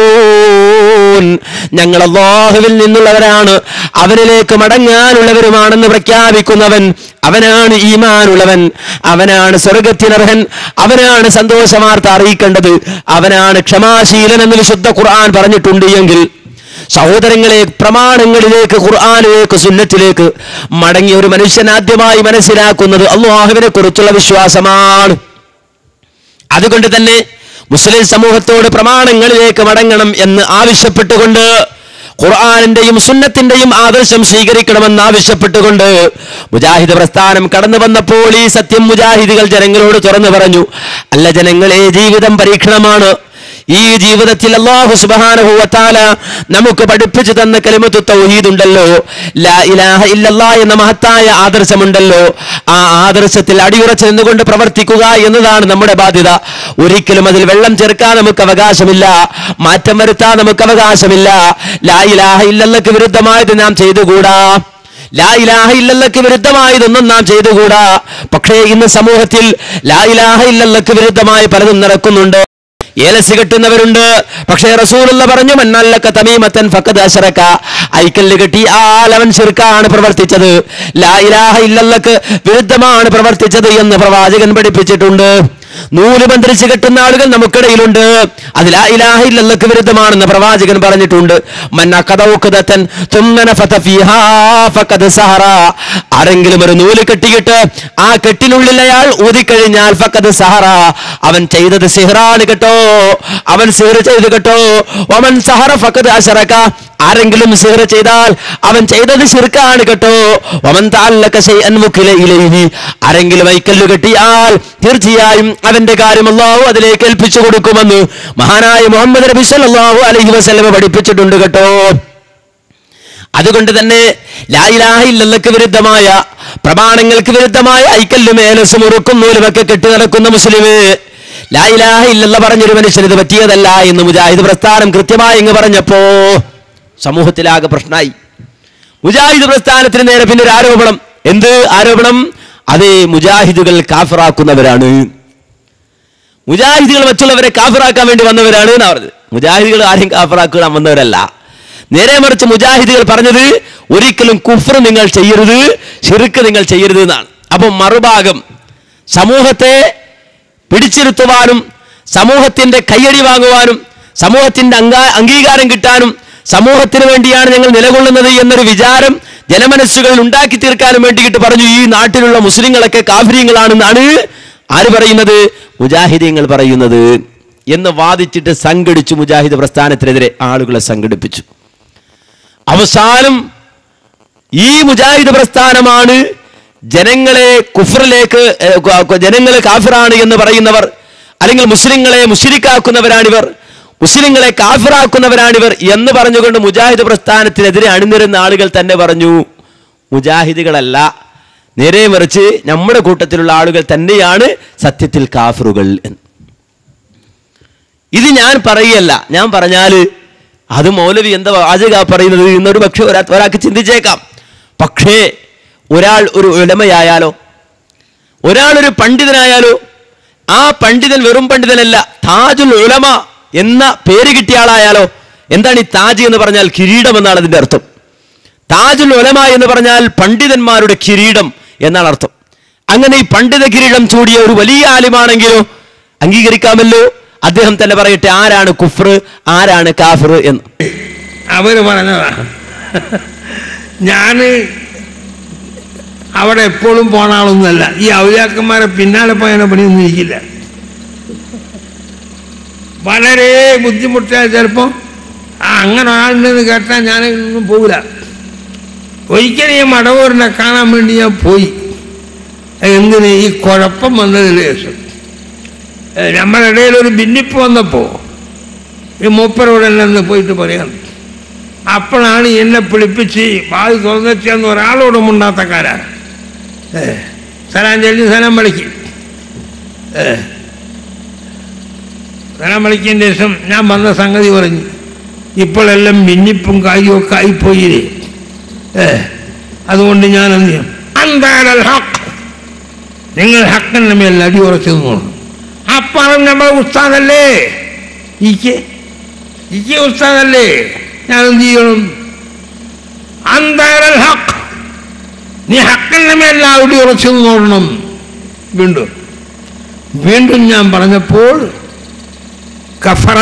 റാജിഊൻ ഞങ്ങൾ അല്ലാഹുവിൽ നിന്നുള്ളവരാണ് അവനിലേക്ക് മടങ്ങാനുള്ളവരുമാണെന്ന് പ്രഖ്യാപിക്കുന്നവൻ അവനാണ് ഈമാനുള്ളവൻ അവനാണ് സ്വർഗത്തിനർഹൻ അവനാണ് സന്തോഷവാർത്ത അറിയിക്കേണ്ടത് അവനാണ് ക്ഷമാശീലൻ എന്ന് വിശുദ്ധ ഖുർആൻ പറഞ്ഞിട്ടുണ്ട് എങ്കിൽ സഹോദരങ്ങളെ പ്രമാണങ്ങളിലേക്ക് ഖുർആാനിലേക്ക് സുന്നത്തിലേക്ക് മടങ്ങിയ ഒരു മനുഷ്യൻ ആദ്യമായി മനസ്സിലാക്കുന്നത് അള്ളാഹുവിനെ കുറിച്ചുള്ള വിശ്വാസമാണ് അതുകൊണ്ട് തന്നെ മുസ്ലിം സമൂഹത്തോട് പ്രമാണങ്ങളിലേക്ക് മടങ്ങണം എന്ന് ആവശ്യപ്പെട്ടുകൊണ്ട് ഖുർആാനിന്റെയും സുന്നത്തിന്റെയും ആദർശം സ്വീകരിക്കണമെന്ന് ആവശ്യപ്പെട്ടുകൊണ്ട് മുജാഹിദ് പ്രസ്ഥാനം കടന്നു വന്നപ്പോൾ ഈ സത്യം മുജാഹിദികൾ ജനങ്ങളോട് തുറന്നു പറഞ്ഞു അല്ല ജനങ്ങളെ ജീവിതം പരീക്ഷണമാണ് ഈ ജീവിതത്തിൽ അള്ളാഹു സുബാനഹുവത്താല നമുക്ക് പഠിപ്പിച്ചു തന്ന കലിമത്ത് തൗഹീദ് ഉണ്ടല്ലോ ലാ ഇലാഹ ഇല്ലല്ലാ എന്ന മഹത്തായ ആദർശമുണ്ടല്ലോ ആ ആദർശത്തിൽ അടിയുറച്ച് നിന്നുകൊണ്ട് പ്രവർത്തിക്കുക എന്നതാണ് നമ്മുടെ ബാധ്യത ഒരിക്കലും അതിൽ വെള്ളം ചേർക്കാൻ നമുക്ക് അവകാശമില്ല മാറ്റം വരുത്താൻ നമുക്ക് അവകാശമില്ല ലാ ഇലാഹ ഇല്ലല്ലക്ക് വിരുദ്ധമായത് നാം ചെയ്തുകൂടാ ലാ ഇലാഹ ഇല്ലല്ലക്ക് വിരുദ്ധമായതൊന്നും നാം ചെയ്തുകൂടാ പക്ഷേ ഇന്ന് സമൂഹത്തിൽ ലാ ഇലാഹ ഇല്ലല്ലക്ക് വിരുദ്ധമായി പലതും നടക്കുന്നുണ്ട് ഏലസ് കെട്ടുന്നവരുണ്ട് പക്ഷേ റസൂലുള്ള പറഞ്ഞു മന്നല്ലക്ക തമീമത്തൻ ഫക്കത് അശറക്ക ഐക്കല്ല് കെട്ടി ആൽ അവൻ ശിർക്കാണ് പ്രവർത്തിച്ചത് ലാ ഇലാഹ ഇല്ലല്ലക്ക് വിരുദ്ധമാണ് പ്രവർത്തിച്ചത് എന്ന് പ്രവാചകൻ പഠിപ്പിച്ചിട്ടുണ്ട് നൂല് ബന്ധിച്ച് കെട്ടുന്ന ആളുകൾ നമുക്കിടയിലുണ്ട് അത് ലാ ഇലാഹ ഇല്ലല്ലക്ക് വിരുദ്ധമാണെന്ന് പ്രവാചകൻ പറഞ്ഞിട്ടുണ്ട് മന്ന കഥൗക്കതത്തൻ തുമ്മന ഫതഫീഹാ ഫഖദ് സഹറ ആരെങ്കിലും ഒരു നൂല് കെട്ടിയിട്ട് ആ കെട്ടിനുള്ളിൽ അയാൾ ഊതിക്കഴിഞ്ഞാൽ ഫഖദ് സഹറ അവൻ ചെയ്തത് സിഹറാണ് കേട്ടോ അവൻ സിഹർ ചെയ്ത് കേട്ടോ ഒമൻ സഹറ ഫഖദ് അശറക ആരെങ്കിലും സിഹർ ചെയ്താൽ അവൻ ചെയ്തത് ശിർക്കാണ് കേട്ടോ ഒമൻ താല്ലക ശൈഅൻ മുഖില ഇലൈഹി ആരെങ്കിലും ഐക്കല്ലു കെട്ടിയാൽ തീർച്ചയായും അവന്റെ കാര്യം അല്ലാഹു അതിലേക്ക് ഏൽപ്പിച്ചു കൊടുക്കുമെന്ന് മഹാനായ മുഹമ്മദ് നബി സല്ലല്ലാഹു അലൈഹി വസല്ലമ പഠിപ്പിച്ചിട്ടുണ്ട് കേട്ടോ അതുകൊണ്ട് തന്നെ ലായിലാഹില്ലക്ക് വിരുദ്ധമായ പ്രമാണങ്ങൾക്ക് വിരുദ്ധമായ ഐക്കല്ലും ഏലസും ഉറുക്കും നൂലുമൊക്കെ കെട്ടി നടക്കുന്ന മുസ്ലിമ് ലായിലാഹ ഇല്ലല്ല പറഞ്ഞൊരു മനുഷ്യന് ഇത് പറ്റിയതല്ല എന്ന് മുജാഹിദ് പ്രസ്ഥാനം കൃത്യമായി ഇങ്ങ് പറഞ്ഞപ്പോ സമൂഹത്തിലാകെ പ്രശ്നമായി മുജാഹിദ് പ്രസ്ഥാനത്തിന് നേരെ പിന്നെ ഒരു ആരോപണം എന്ത് ആരോപണം അത് മുജാഹിദുകൾ കാഫറാക്കുന്നവരാണ് മുജാഹിദുകൾ മറ്റുള്ളവരെ കാഫറാക്കാൻ വേണ്ടി വന്നവരാണ് എന്നാ പറഞ്ഞത് മുജാഹിദുകൾ ആരും കാഫറാക്കാൻ വന്നവരല്ല നേരെ മറിച്ച് മുജാഹിദുകൾ പറഞ്ഞത് ഒരിക്കലും കുഫർ നിങ്ങൾ ചെയ്യരുത് ഷിർക്ക് നിങ്ങൾ ചെയ്യരുത് എന്നാണ് അപ്പം മറുഭാഗം സമൂഹത്തെ പിടിച്ചിരുത്തുവാനും സമൂഹത്തിന്റെ കയ്യടി വാങ്ങുവാനും സമൂഹത്തിന്റെ അംഗ അംഗീകാരം കിട്ടാനും സമൂഹത്തിന് വേണ്ടിയാണ് ഞങ്ങൾ നിലകൊള്ളുന്നത് എന്നൊരു വിചാരം ജനമനസ്സുകളിൽ ഉണ്ടാക്കി തീർക്കാനും വേണ്ടിയിട്ട് പറഞ്ഞു ഈ നാട്ടിലുള്ള മുസ്ലിങ്ങളൊക്കെ കാഫര്യങ്ങളാണെന്നാണ് ആര് പറയുന്നത് മുജാഹിദീങ്ങൾ പറയുന്നത് എന്ന് വാദിച്ചിട്ട് സംഘടിച്ചു മുജാഹിദ് പ്രസ്ഥാനത്തിനെതിരെ ആളുകളെ സംഘടിപ്പിച്ചു അവസാനം ഈ മുജാഹിദ് പ്രസ്ഥാനമാണ് ജനങ്ങളെ കുഫറിലേക്ക് ഏഹ്, ക- ക- ജനങ്ങളെ കാഫിറാണ് എന്ന് പറയുന്നവർ അല്ലെങ്കിൽ മുസ്ലിങ്ങളെ മുഷിരിക്കാക്കുന്നവരാണിവർ മുസ്ലിങ്ങളെ കാഫിറാക്കുന്നവരാണിവർ എന്ന് പറഞ്ഞുകൊണ്ട് മുജാഹിദ് പ്രസ്ഥാനത്തിനെതിരെ അണിനിരുന്ന ആളുകൾ തന്നെ പറഞ്ഞു മുജാഹിദുകളല്ല നേരെ മറിച്ച് നമ്മുടെ കൂട്ടത്തിലുള്ള ആളുകൾ തന്നെയാണ് സത്യത്തിൽ കാഫിറുകൾ എന്ന് ഇത് ഞാൻ പറയല്ല ഞാൻ പറഞ്ഞാൽ അത് മൗലവി എന്താ വാചക പറയുന്നത് എന്നൊരു പക്ഷെ ഒരാ ഒരാൾക്ക് ചിന്തിച്ചേക്കാം പക്ഷേ ഒരാൾ ഒരു ഉലമയായാലോ ഒരാൾ ഒരു പണ്ഡിതനായാലോ ആ പണ്ഡിതൻ വെറും പണ്ഡിതനല്ല താജുൽ ഉലമ എന്ന പേര് കിട്ടിയ ആളായാലോ എന്താണ് ഈ താജ് എന്ന് പറഞ്ഞാൽ കിരീടം എന്നാണ് അതിന്റെ അർത്ഥം താജുൽ ഉലമ എന്ന് പറഞ്ഞാൽ പണ്ഡിതന്മാരുടെ കിരീടം എന്നാണ് അർത്ഥം അങ്ങനെ ഈ പണ്ഡിത കിരീടം ചൂടിയ ഒരു വലിയ ആലിമാണെങ്കിലോ അംഗീകരിക്കാമല്ലോ അദ്ദേഹം തന്നെ പറയട്ടെ ആരാണ് കുഫർ ആരാണ് കാഫിർ എന്ന് അവര് പറഞ്ഞതാ ഞാന് അവിടെ എപ്പോഴും പോണ ആളൊന്നുമല്ല ഈ ഔലിയാക്കന്മാരെ പിന്നാലെ പോയാൽ പണിയൊന്നും ഇരിക്കില്ല വളരെ ബുദ്ധിമുട്ടായ ചിലപ്പോൾ ആ അങ്ങനെ ഒരാളുണ്ടെന്ന് കേട്ടാൽ ഞാൻ ഒന്നും പോകില്ല ഒരിക്കലും ഈ മടവൂരിനെ കാണാൻ വേണ്ടി ഞാൻ പോയി എന്തിന് ഈ കുഴപ്പം വന്നതിന് ശേഷം ഏ, നമ്മുടെ ഇടയിൽ ഒരു ഭിന്നിപ്പ് വന്നപ്പോൾ ഈ മൂപ്പരോട് എന്നെ ഒന്ന് പോയിട്ട് പറയാം അപ്പോഴാണ് എന്നെ പിടിപ്പിച്ച് വാതി തുറന്നെത്തിയെന്ന് ഒരാളോട് മുണ്ടാത്തക്കാരാ ഏ സലാം ചൊല്ലി സലാം വിളിക്കും ഏ സലാം വിളിക്കതിൻ്റെ ശേഷം ഞാൻ വന്ന സംഗതി പറഞ്ഞു ഇപ്പോഴെല്ലാം ഭിന്നിപ്പും കായും ഒക്കെ ആയിപ്പോയില്ലേ ഏ അതുകൊണ്ട് ഞാൻ എന്ത് ചെയ്യും അന്താരൽ ഹക്ക് നിങ്ങൾ ഹക്കിൻ്റെ മേൽ അടി ഉറച്ചു നിന്നോളൂ ആ പറഞ്ഞ നമ്മുടെ ഉസ്താദല്ലേ ഇക്ക് ഇക്ക് ഉസ്താദല്ലേ ഞാൻ എന്ത് ചെയ്യണം അന്താരൽ ഹക്ക് നീ ഹക്കിൻ്റെ മേൽ അടി ഉറച്ചു നിന്നോളണം വീണ്ടും വീണ്ടും ഞാൻ പറഞ്ഞപ്പോൾ കഫറ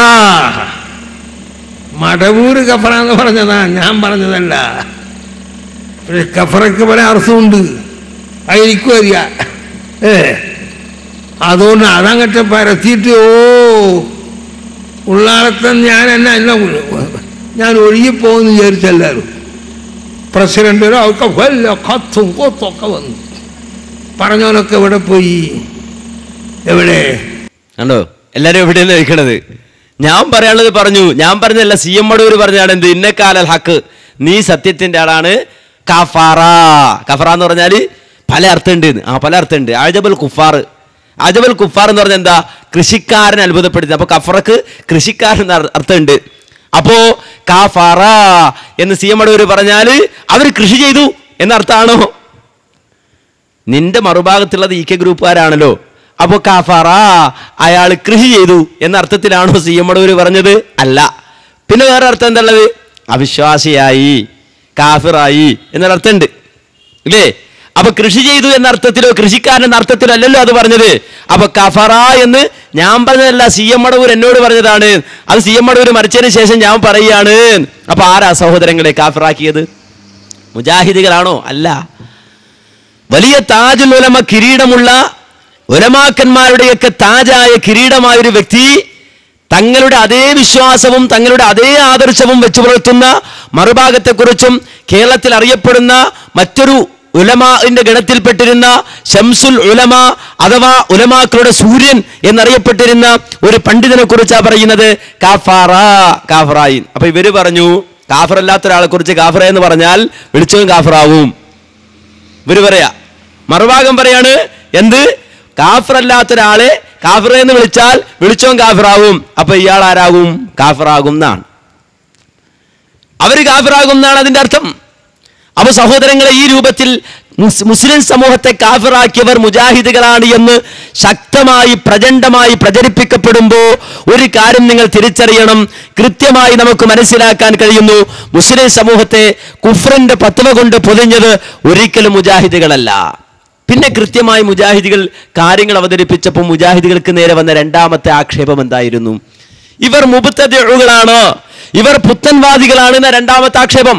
മടവൂര് കഫറ എന്ന് പറഞ്ഞതാ ഞാൻ പറഞ്ഞതല്ല പക്ഷെ കഫറയ്ക്ക് പല അർത്ഥമുണ്ട് അതെനിക്കും അറിയാം ഏ അതുകൊണ്ട് അതങ്ങട്ട് പരത്തിയിട്ട് ഓ ഉള്ളാളത്തെ ഞാൻ എന്നെ എന്നെ ഞാൻ ഒഴുകിപ്പോകുമെന്ന് വിചാരിച്ചെല്ലാവരും പ്രസിഡന്റിനോ ഒക്കെ വല്ല കത്തും കൊത്തൊക്കെ വന്നു പറഞ്ഞവനൊക്കെ എവിടെ പോയി എവിടെ കണ്ടോ എല്ലാരും എവിടെയാണ് ഇരിക്കണത് ഞാൻ പറയാനുള്ളത് പറഞ്ഞു ഞാൻ പറഞ്ഞല്ല സി എം മടൂർ പറഞ്ഞാണ് എന്ത് ഇന്നക്കാലൽ ഹക്ക് നീ സത്യത്തിന്റെ ആളാണ് കഫറ കഫറ എന്ന് പറഞ്ഞാൽ പല അർത്ഥമുണ്ട് എന്ന്. ആ പല അർത്ഥമുണ്ട് അജബൽ കുഫാർ അജബൽ കുഫാർ എന്ന് പറഞ്ഞാൽ എന്താ കൃഷിക്കാരൻ അത്ഭുതപ്പെടുത്തി അപ്പൊ കഫറക്ക് കൃഷിക്കാരൻ എന്ന അർ- അർത്ഥമുണ്ട് അപ്പോ കാഫറ എന്ന് സി എം മടൂർ പറഞ്ഞാല് അവർ കൃഷി ചെയ്തു എന്ന അർത്ഥമാണോ നിന്റെ മറുഭാഗത്തുള്ളത് ഇ കെ ഗ്രൂപ്പുകാരാണല്ലോ അപ്പൊ കാഫറ അയാൾ കൃഷി ചെയ്തു എന്ന അർത്ഥത്തിലാണോ സി എം മടവൂര് പറഞ്ഞത് അല്ല പിന്നെ വേറെ അർത്ഥം എന്തുള്ളത് അവിശ്വാസിയായി കാഫിറായി എന്നൊരർത്ഥമുണ്ട് ഇല്ലേ അപ്പൊ കൃഷി ചെയ്തു എന്ന അർത്ഥത്തിലോ കൃഷിക്കാരൻ എന്ന അർത്ഥത്തിലോ അല്ലല്ലോ അത് പറഞ്ഞത് അപ്പൊ കഫറ എന്ന് ഞാൻ പറഞ്ഞതല്ല സി എം മടവൂർ എന്നോട് പറഞ്ഞതാണ് അത് സി എം മടവൂർ മരിച്ചതിന് ശേഷം ഞാൻ പറയുകയാണ് അപ്പൊ ആരാ സഹോദരങ്ങളെ കാഫിറാക്കിയത് മുജാഹിദികളാണോ അല്ല വലിയ താജുൽ ഉലമ കിരീടമുള്ള ഉലമാക്കന്മാരുടെയൊക്കെ താജായ കിരീടമായ ഒരു വ്യക്തി തങ്ങളുടെ അതേ വിശ്വാസവും തങ്ങളുടെ അതേ ആദർശവും വെച്ചു പുലർത്തുന്ന മറുഭാഗത്തെക്കുറിച്ചും കേരളത്തിൽ അറിയപ്പെടുന്ന മറ്റൊരു ഉലമാന്റെ ഗണത്തിൽപ്പെട്ടിരുന്ന ഷംസുൽ ഉലമ അഥവാ ഉലമാക്കളുടെ സൂര്യൻ എന്നറിയപ്പെട്ടിരുന്ന ഒരു പണ്ഡിതനെ കുറിച്ചാണ് പറയുന്നത് കാഫാറ കാഫറായിൻ അപ്പൊ ഇവര് പറഞ്ഞു കാഫറല്ലാത്ത ഒരാളെ കുറിച്ച് കാഫറ എന്ന് പറഞ്ഞാൽ വിളിച്ചവൻ കാഫറാവും ഇവര് പറയാ മറുഭാഗം പറയാണ് എന്ത് കാഫറല്ലാത്ത ഒരാളെ കാഫിറ എന്ന് വിളിച്ചാൽ വിളിച്ചോൻ കാഫിറാവും അപ്പൊ ഇയാൾ ആരാകും കാഫിറാകും എന്നാണ് അവര് കാഫിറാകും എന്നാണ് അതിന്റെ അർത്ഥം അപ്പൊ സഹോദരങ്ങളെ ഈ രൂപത്തിൽ മുസ്- മുസ്ലിം സമൂഹത്തെ കാഫിറാക്കിയവർ മുജാഹിദുകളാണ് എന്ന് ശക്തമായി പ്രചണ്ഡമായി പ്രചരിപ്പിക്കപ്പെടുമ്പോൾ ഒരു കാര്യം നിങ്ങൾ തിരിച്ചറിയണം കൃത്യമായി നമുക്ക് മനസ്സിലാക്കാൻ കഴിയുന്നു മുസ്ലിം സമൂഹത്തെ കുഫ്രന്റെ പത്തുവ കൊണ്ട് പൊതിഞ്ഞത് ഒരിക്കലും മുജാഹിദുകളല്ല പിന്നെ കൃത്യമായി മുജാഹിദികൾ കാര്യങ്ങൾ അവതരിപ്പിച്ചപ്പോൾ മുജാഹിദികൾക്ക് നേരെ വന്ന രണ്ടാമത്തെ ആക്ഷേപം എന്തായിരുന്നു ഇവർ മുബത്തതികളാണ് ഇവർ പുത്തൻവാദികളാണ് എന്ന രണ്ടാമത്തെ ആക്ഷേപം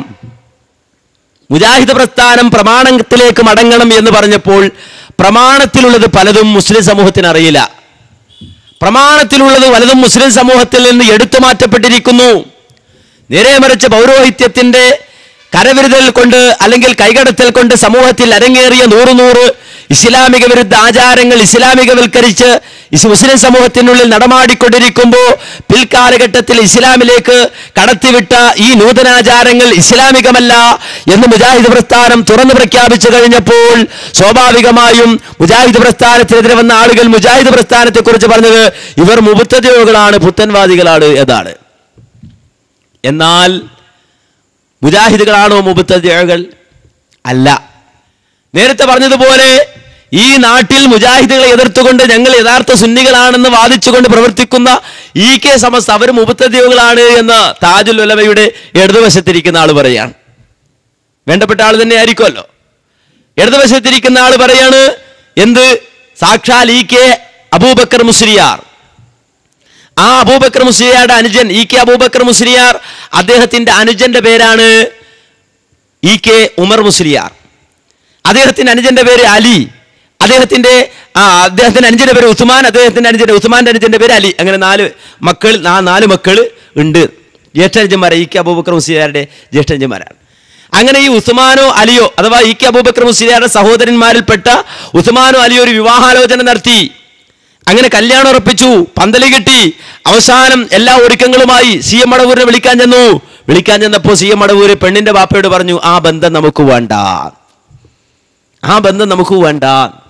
മുജാഹിദ് പ്രസ്ഥാനം പ്രമാണത്തിലേക്ക് മടങ്ങണം എന്ന് പറഞ്ഞപ്പോൾ പ്രമാണത്തിലുള്ളത് പലതും മുസ്ലിം സമൂഹത്തിന് അറിയില്ല പ്രമാണത്തിലുള്ളത് പലതും മുസ്ലിം സമൂഹത്തിൽ നിന്ന് എടുത്തു മാറ്റപ്പെട്ടിരിക്കുന്നു നേരെ മറിച്ച് പൗരോഹിത്യത്തിന്റെ കരവിരുതൽ കൊണ്ട് അല്ലെങ്കിൽ കൈകടത്തൽ കൊണ്ട് സമൂഹത്തിൽ അരങ്ങേറിയ നൂറ് നൂറ് ഇസ്ലാമിക വിരുദ്ധ ആചാരങ്ങൾ ഇസ്ലാമികവൽക്കരിച്ച് ഇസ് മുസ്ലിം സമൂഹത്തിനുള്ളിൽ നടമാടിക്കൊണ്ടിരിക്കുമ്പോൾ പിൽക്കാലഘട്ടത്തിൽ ഇസ്ലാമിലേക്ക് കടത്തിവിട്ട ഈ നൂതനാചാരങ്ങൾ ഇസ്ലാമികമല്ല എന്ന് മുജാഹിദ് പ്രസ്ഥാനം തുറന്നു പ്രഖ്യാപിച്ചു കഴിഞ്ഞപ്പോൾ സ്വാഭാവികമായും മുജാഹിദ് പ്രസ്ഥാനത്തിനെതിരെ വന്ന ആളുകൾ മുജാഹിദ് പ്രസ്ഥാനത്തെ കുറിച്ച് പറഞ്ഞത് ഇവർ മുബത്തതികളാണ് പുത്തൻവാദികളാണ് എന്നാണ് എന്നാൽ മുജാഹിദുകളാണോ മുബത്തതികൾ അല്ല നേരത്തെ പറഞ്ഞതുപോലെ ഈ നാട്ടിൽ മുജാഹിദുകളെ എതിർത്തുകൊണ്ട് ഞങ്ങൾ യഥാർത്ഥ സുന്നികളാണെന്ന് വാദിച്ചുകൊണ്ട് പ്രവർത്തിക്കുന്ന ഈ കെ സമസ്ത അവർ മുബത്തദ്യോഗങ്ങളാണ് എന്ന് താജുൽ ഉലമയുടെ ഇടതുവശത്തിരിക്കുന്ന ആൾ പറയാണ് വേണ്ടപ്പെട്ട ആൾ തന്നെ ആയിരിക്കുമല്ലോ ഇടതുവശത്തിരിക്കുന്ന ആൾ പറയാണ് എന്ത് സാക്ഷാൽ ഇ കെ അബൂബക്കർ മുസ്ലിയാർ ആ അബൂബക്കർ മുസ്ലിയാരുടെ അനുജൻ ഇ കെ അബൂബക്കർ മുസ്ലിയാർ അദ്ദേഹത്തിന്റെ അനുജന്റെ പേരാണ് ഇ കെ ഉമർ മുസ്ലിയാർ അദ്ദേഹത്തിന്റെ അനുജന്റെ പേര് അലി അദ്ദേഹത്തിന്റെ ആ അദ്ദേഹത്തിന്റെ അനുജന്റെ പേര് ഉസ്മാൻ അദ്ദേഹത്തിന്റെ അനുജന്റെ ഉസ്മാന്റെ അനുജന്റെ പേര് അലി അങ്ങനെ നാല് മക്കൾ ആ നാല് മക്കൾ ഉണ്ട് ജ്യേഷ്ഠനുജന്മാരെ ഇ കെ അബൂബക്കർ മുസ്ലിയാരുടെ ജ്യേഷ്ഠനുജന്മാരാണ് അങ്ങനെ ഈ ഉസ്മാനോ അലിയോ അഥവാ ഇ കെ അബൂബക്കർ മുസ്ലിയാരുടെ സഹോദരന്മാരിൽപ്പെട്ട ഉസ്മാനോ അലിയോ ഒരു വിവാഹാലോചന നടത്തി അങ്ങനെ കല്യാണം ഉറപ്പിച്ചു പന്തലി കെട്ടി അവസാനം എല്ലാ ഒരുക്കങ്ങളുമായി സി എം മടവൂരിനെ വിളിക്കാൻ ചെന്നു വിളിക്കാൻ ചെന്നപ്പോൾ സി എം മടവൂര് പെണ്ണിന്റെ ബാപ്പയോട് പറഞ്ഞു ആ ബന്ധം നമുക്ക് വേണ്ട ആ ബന്ധം നമുക്ക് വേണ്ട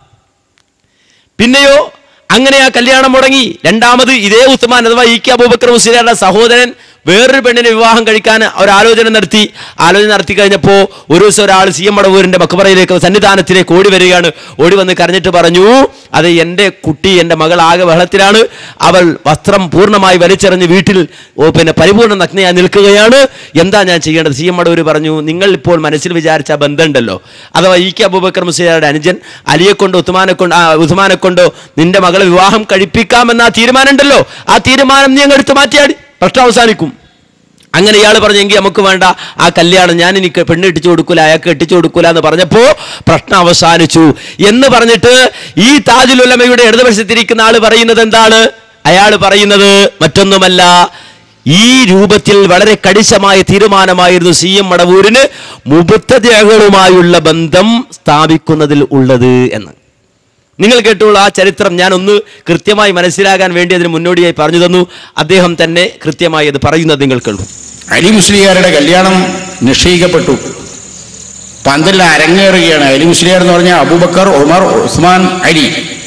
പിന്നെയോ അങ്ങനെ ആ കല്യാണം മുടങ്ങി രണ്ടാമത് ഇതേ ഉസ്മാൻ അഥവാ ഇ കെ അബൂബക്കർ മുസ്ലിയാരുടെ സഹോദരൻ വേറൊരു പെണ്ണിനെ വിവാഹം കഴിക്കാൻ ഒരു ആലോചന നടത്തി ആലോചന നടത്തി കഴിഞ്ഞപ്പോൾ ഒരു ദിവസം ഒരാൾ സി എം മടവൂരിന്റെ മക്കബറയിലേക്ക് സന്നിധാനത്തിലേക്ക് ഓടി വരികയാണ് ഓടി വന്ന് കരഞ്ഞിട്ട് പറഞ്ഞു അത് എൻ്റെ കുട്ടി എൻ്റെ മകൾ ആകെ ബഹളത്തിലാണ് അവൾ വസ്ത്രം പൂർണ്ണമായി വലിച്ചെറിഞ്ഞ് വീട്ടിൽ ഓ, പിന്നെ പരിപൂർണ്ണ നഗ്നയായി നിൽക്കുകയാണ് എന്താ ഞാൻ ചെയ്യേണ്ടത് സി എം മടവൂർ പറഞ്ഞു നിങ്ങൾ ഇപ്പോൾ മനസ്സിൽ വിചാരിച്ച ആ ബന്ധമുണ്ടല്ലോ അഥവാ ഇ കെ അബൂബക്കർ മുസ്ലിയാരുടെ അനുജൻ അലിയെ കൊണ്ട് ഉസ്മാനെ കൊണ്ട് ആ ഉസ്മാനെ കൊണ്ടോ നിന്റെ മകളെ വിവാഹം കഴിപ്പിക്കാമെന്ന ആ തീരുമാനം ഉണ്ടല്ലോ ആ തീരുമാനം നീ അങ്ങ് എടുത്ത് മാറ്റിയാടി പ്രശ്നം അവസാനിക്കും അങ്ങനെ ഇയാൾ പറഞ്ഞെങ്കിൽ നമുക്ക് വേണ്ട ആ കല്യാണം ഞാൻ എനിക്ക് പെണ്ണ് ഇട്ടിച്ചു കൊടുക്കൂല അയാൾക്ക് ഇട്ടിച്ചു കൊടുക്കൂല എന്ന് പറഞ്ഞപ്പോ പ്രശ്നം അവസാനിച്ചു എന്ന് പറഞ്ഞിട്ട് ഈ താജുൽ ഉലമയുടെ ഇടതുവശത്തിരിക്കുന്ന ആള് പറയുന്നത് എന്താണ് അയാൾ പറയുന്നത് മറ്റൊന്നുമല്ല ഈ രൂപത്തിൽ വളരെ കടിശമായ തീരുമാനമായിരുന്നു സി എം മടവൂരിന് മുബത്തതകളുമായുള്ള ബന്ധം സ്ഥാപിക്കുന്നതിൽ ഉള്ളത് എന്ന് നിങ്ങൾ കേട്ടുള്ള ആ ചരിത്രം ഞാൻ ഒന്ന് കൃത്യമായി മനസ്സിലാകാൻ വേണ്ടി അതിന് മുന്നോടിയായി പറഞ്ഞു തന്നു അദ്ദേഹം തന്നെ കൃത്യമായി അത് പറയുന്നത് നിങ്ങൾ കേൾക്കും അലി മുസ്ലിയാരുടെ കല്യാണം നിശ്ചയിക്കപ്പെട്ടു പന്തലിൽ അരങ്ങേറുകയാണ് അലി മുസ്ലിയാർ എന്ന് പറഞ്ഞാൽ അബൂബക്കർ ഉമർ ഉസ്മാൻ അലി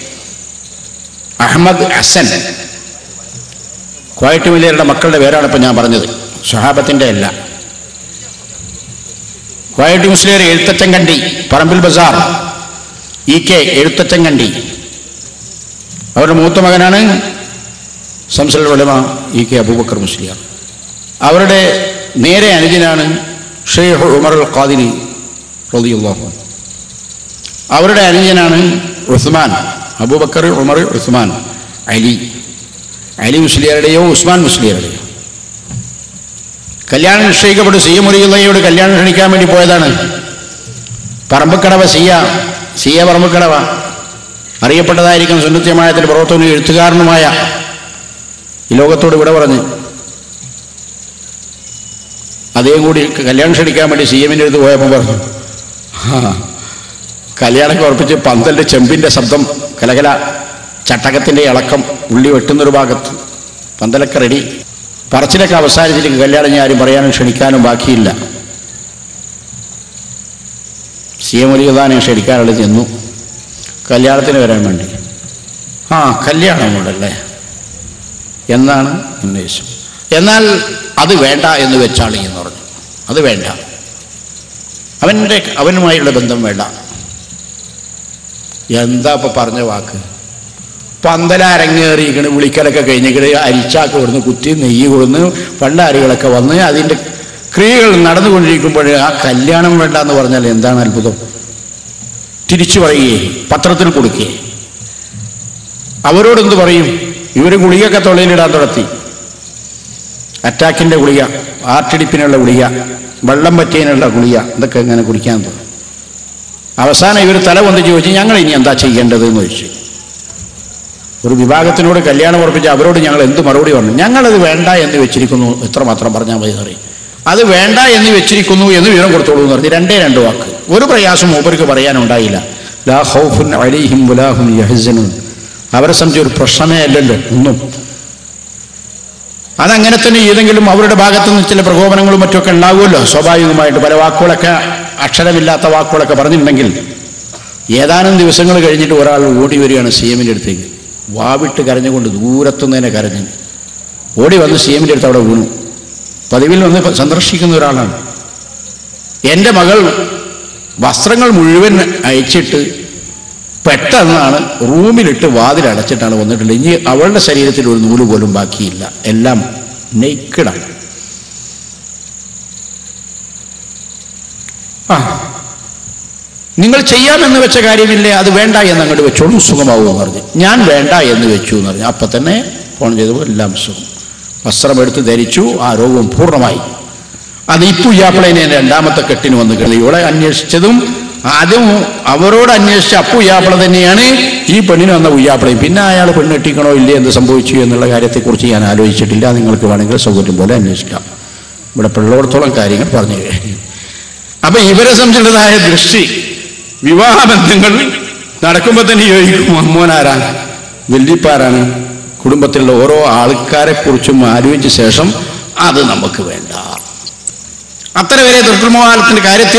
അഹമ്മദ് ഹസൻ ക്വയറ്റ് മില്ലിയറുടെ മക്കളുടെ പേരാണ് ഇപ്പം ഞാൻ പറഞ്ഞത് സ്വഹാബത്തിൻ്റെ അല്ല ക്വയറ്റ് മുസ്ലിയർ എഴുത്തച്ഛൻ കണ്ടി പറമ്പിൽ ബസാർ ഇ കെ എഴുത്തച്ഛൻ കണ്ടി അവരുടെ മൂത്ത മകനാണ് സംസൽ ഉലമ ഇ കെ അബൂബക്കർ മുസ്ലിയാർ അവരുടെ നേരെ അനുജനാണ് ഷെയ്ഖ് ഉമർ അൽ ഖാദിരി റളിയല്ലാഹു അൻഹു അവരുടെ അനുജനാണ് ഉസ്മാൻ അബൂബക്കർ ഉമർ ഉസ്മാൻ അലി അലി മുസ്ലിയാരുടെയോ ഉസ്മാൻ മുസ്ലിയാരുടെയോ കല്യാണം നിശ്ചയിക്കപ്പെട്ടു സി മുറിയുള്ളയോട് കല്യാണം ക്ഷണിക്കാൻ വേണ്ടി പോയതാണ് പറമ്പക്കടവ സിയ സിയ പറമ്പക്കടവ അറിയപ്പെട്ടതായിരിക്കും സുന്നത്യമായത്തിൽ പ്രവർത്തനവും എഴുത്തുകാരനുമായ ഈ ലോകത്തോട് വിട പറഞ്ഞ് അതേ കൂടി കല്യാണം ക്ഷണിക്കാൻ വേണ്ടി സി എമ്മിൻ്റെ അടുത്ത് പോയപ്പോൾ പറഞ്ഞു ആ കല്യാണം ഉറപ്പിച്ച് പന്തലിൻ്റെ ചെമ്പിൻ്റെ ശബ്ദം കലകല ചട്ടകത്തിൻ്റെ ഇളക്കം ഉള്ളി വെട്ടുന്നൊരു ഭാഗത്ത് പന്തലൊക്കെ റെഡി പറച്ചിലൊക്കെ അവസാനിച്ചിട്ട് കല്യാണം ഞാൻ ആരും പറയാനും ക്ഷണിക്കാനും ബാക്കിയില്ല സി എം ഒലിയുദാനെ ക്ഷണിക്കാനുള്ള ചെന്നു കല്യാണത്തിന് വരാൻ വേണ്ടി ആ കല്യാണമുണ്ടല്ലേ എന്നാണ് ഉന്നയിച്ചു എന്നാൽ അത് വേണ്ട എന്ന് വെച്ചാളി എന്ന് പറഞ്ഞു അത് വേണ്ട അവൻ്റെ അവനുമായുള്ള ബന്ധം വേണ്ട എന്താ ഇപ്പൊ പറഞ്ഞ വാക്ക് പന്തല അരങ്ങേറിയിക്കണ് വിളിക്കലൊക്കെ കഴിഞ്ഞിട്ട് അരിച്ചാക്ക് കൊടുന്ന് കുത്തി നെയ്യ് കൊടുന്ന് പണ്ടാരികളൊക്കെ വന്ന് അതിൻ്റെ ക്രിയകൾ നടന്നുകൊണ്ടിരിക്കുമ്പോൾ ആ കല്യാണം വേണ്ട എന്ന് പറഞ്ഞാൽ എന്താണ് അത്ഭുതം തിരിച്ചു പറയുകയെ പത്രത്തിൽ കൊടുക്കുകയെ അവരോടെന്ത് പറയും ഇവർ ഗുളികയൊക്കെ തൊള്ളയിലിടാൻ തുടത്തി അറ്റാക്കിൻ്റെ ഗുളിക ആർട്ടിടിപ്പിനുള്ള ഗുളിക വെള്ളം പറ്റിയതിനുള്ള ഗുളിക ഇതൊക്കെ ഇങ്ങനെ കുടിക്കാൻ തോന്നും അവസാനം ഇവർ തല വന്ന് ചോദിച്ചു ഞങ്ങൾ ഇനി എന്താ ചെയ്യേണ്ടത് എന്ന് ചോദിച്ചു ഒരു വിഭാഗത്തിനോട് കല്യാണം ഉറപ്പിച്ച് അവരോട് ഞങ്ങൾ എന്ത് മറുപടി പറഞ്ഞു ഞങ്ങളത് വേണ്ട എന്ന് വെച്ചിരിക്കുന്നു എത്രമാത്രം പറഞ്ഞാൽ മതി എന്നറിയും അത് വേണ്ട എന്ന് വെച്ചിരിക്കുന്നു എന്ന് വിവരം കൊടുത്തോളൂ എന്ന് പറഞ്ഞു രണ്ടേ രണ്ട് വാക്ക് ഒരു പ്രയാസം മൂപ്പർക്ക് പറയാനുണ്ടായില്ല ലാ ഹൗഫുൻ അലിഹിം വലാഹും യഹ്സനുൻ അവരെ സംബന്ധിച്ച് ഒരു പ്രശ്നമേ അല്ലല്ലോ ഒന്നും അതങ്ങനെ തന്നെ ഏതെങ്കിലും അവരുടെ ഭാഗത്തു നിന്ന് ചില പ്രകോപനങ്ങളും മറ്റുമൊക്കെ ഉണ്ടാവുമല്ലോ സ്വാഭാവികമായിട്ട് പല വാക്കുകളൊക്കെ അക്ഷരമില്ലാത്ത വാക്കുകളൊക്കെ പറഞ്ഞിട്ടുണ്ടെങ്കിൽ ഏതാനും ദിവസങ്ങൾ കഴിഞ്ഞിട്ട് ഒരാൾ ഓടി വരികയാണ് സി എമ്മിൻ്റെ അടുത്തേക്ക് വാവിട്ട് കരഞ്ഞുകൊണ്ട് ദൂരത്തുനിന്ന് കരഞ്ഞു ഓടി വന്ന് സി എമ്മിൻ്റെ അടുത്ത് അവിടെ വീണു പതിവിൽ വന്ന് സന്ദർശിക്കുന്ന ഒരാളാണ് എൻ്റെ മകൾ വസ്ത്രങ്ങൾ മുഴുവൻ അയച്ചിട്ട് പെട്ടെന്നാണ് റൂമിലിട്ട് വാതിലടച്ചിട്ടാണ് വന്നിട്ടുള്ളത് ഇനി അവളുടെ ശരീരത്തിൽ ഒരു നൂല് പോലും ബാക്കിയില്ല എല്ലാം നെയ്ക്കിടാണ് ആ നിങ്ങൾ ചെയ്യാമെന്ന് വെച്ച കാര്യമില്ലേ അത് വേണ്ട എന്ന് അങ്ങോട്ട് വെച്ചോളൂ സുഖമാവുമെന്ന് പറഞ്ഞു ഞാൻ വേണ്ട എന്ന് വെച്ചു എന്ന് പറഞ്ഞു അപ്പം തന്നെ ഫോൺ ചെയ്തപ്പോൾ എല്ലാം സുഖം വസ്ത്രമെടുത്ത് ധരിച്ചു ആ രോഗം പൂർണ്ണമായി അത് ഇപ്പു ഇയാപ്പിളേനെ രണ്ടാമത്തെ കെട്ടിന് വന്ന് കിടന്നു ഇവളെ അന്വേഷിച്ചതും ആദ്യം അവരോട് അന്വേഷിച്ച അപ്പു ഉയ്യാപ്പിള തന്നെയാണ് ഈ പെണ്ണിന് വന്ന ഉയ്യാപ്പിളയും പിന്നെ അയാൾ പെണ്ണെട്ടിക്കണോ ഇല്ലേ എന്ത് സംഭവിച്ചു എന്നുള്ള കാര്യത്തെക്കുറിച്ച് ഞാൻ ആലോചിച്ചിട്ടില്ല നിങ്ങൾക്ക് വേണമെങ്കിൽ സൗകര്യം പോലെ അന്വേഷിക്കാം ഇവിടെ പിള്ളോടത്തോളം കാര്യങ്ങൾ പറഞ്ഞു കഴിഞ്ഞു അപ്പൊ ഇവരെ സംബന്ധിച്ചതായ ദൃഷ്ടി വിവാഹ ബന്ധങ്ങൾ നടക്കുമ്പോൾ തന്നെ ചോദിക്കും അമ്മോനാരാണ് വല്യപ്പാരാണ് കുടുംബത്തിലുള്ള ഓരോ ആൾക്കാരെ കുറിച്ചും ആലോചിച്ച ശേഷം അത് നമുക്ക് വേണ്ട അത്ര വരെ ദുർഗമകാലത്തിന്റെ കാര്യത്തിൽ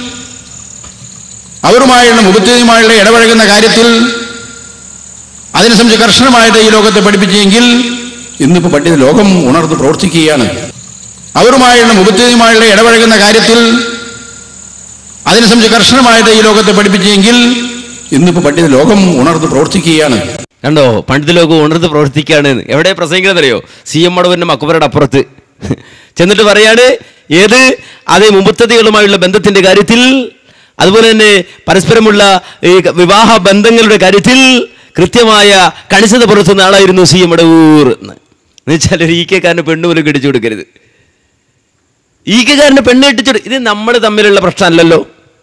അവരുമായുള്ള മുഖത്തുമായുള്ള ഇടപഴകുന്ന കാര്യത്തിൽ അതിനെ സംബന്ധിച്ച് കർശനമായിട്ട് ഈ ലോകത്തെ പഠിപ്പിച്ചെങ്കിൽ ഇന്നിപ്പോ പണ്ഡിത ലോകം ഉണർന്ന് പ്രവർത്തിക്കുകയാണ് അവരുമായുള്ള മുഖത്തുമായുള്ള ഇടപഴകുന്ന കാര്യത്തിൽ അതിനെ സംബന്ധിച്ച് കർശനമായിട്ട് ഈ ലോകത്തെ പഠിപ്പിച്ചെങ്കിൽ ഇന്നിപ്പോ പണ്ഡിത ലോകം ഉണർന്ന് പ്രവർത്തിക്കുകയാണ് കണ്ടോ പണ്ഡിത ലോകം ഉണർന്ന് പ്രവർത്തിക്കുകയാണ് എവിടെ പ്രസംഗിക്കുന്നറിയോ സി എം മടവന്റെ മക്കുവരുടെ അപ്പുറത്ത് ചെന്നിട്ട് പറയാണ് ഏത് അതേ മുമ്പത്തതികളുമായുള്ള ബന്ധത്തിന്റെ കാര്യത്തിൽ അതുപോലെ തന്നെ പരസ്പരമുള്ള ഈ വിവാഹ ബന്ധങ്ങളുടെ കാര്യത്തിൽ കൃത്യമായ കണിശത പുറത്തുന്ന ആളായിരുന്നു സി എം മടവൂർ എന്ന് എന്നുവെച്ചാൽ ഒരു ഈ കെക്കാരന് പെണ്ണ് പോലും കെട്ടിച്ചു കൊടുക്കരുത് ഈ കെക്കാരന് പെണ്ണ് കെട്ടിച്ചു ഇത് നമ്മൾ തമ്മിലുള്ള പ്രശ്നമല്ലല്ലോ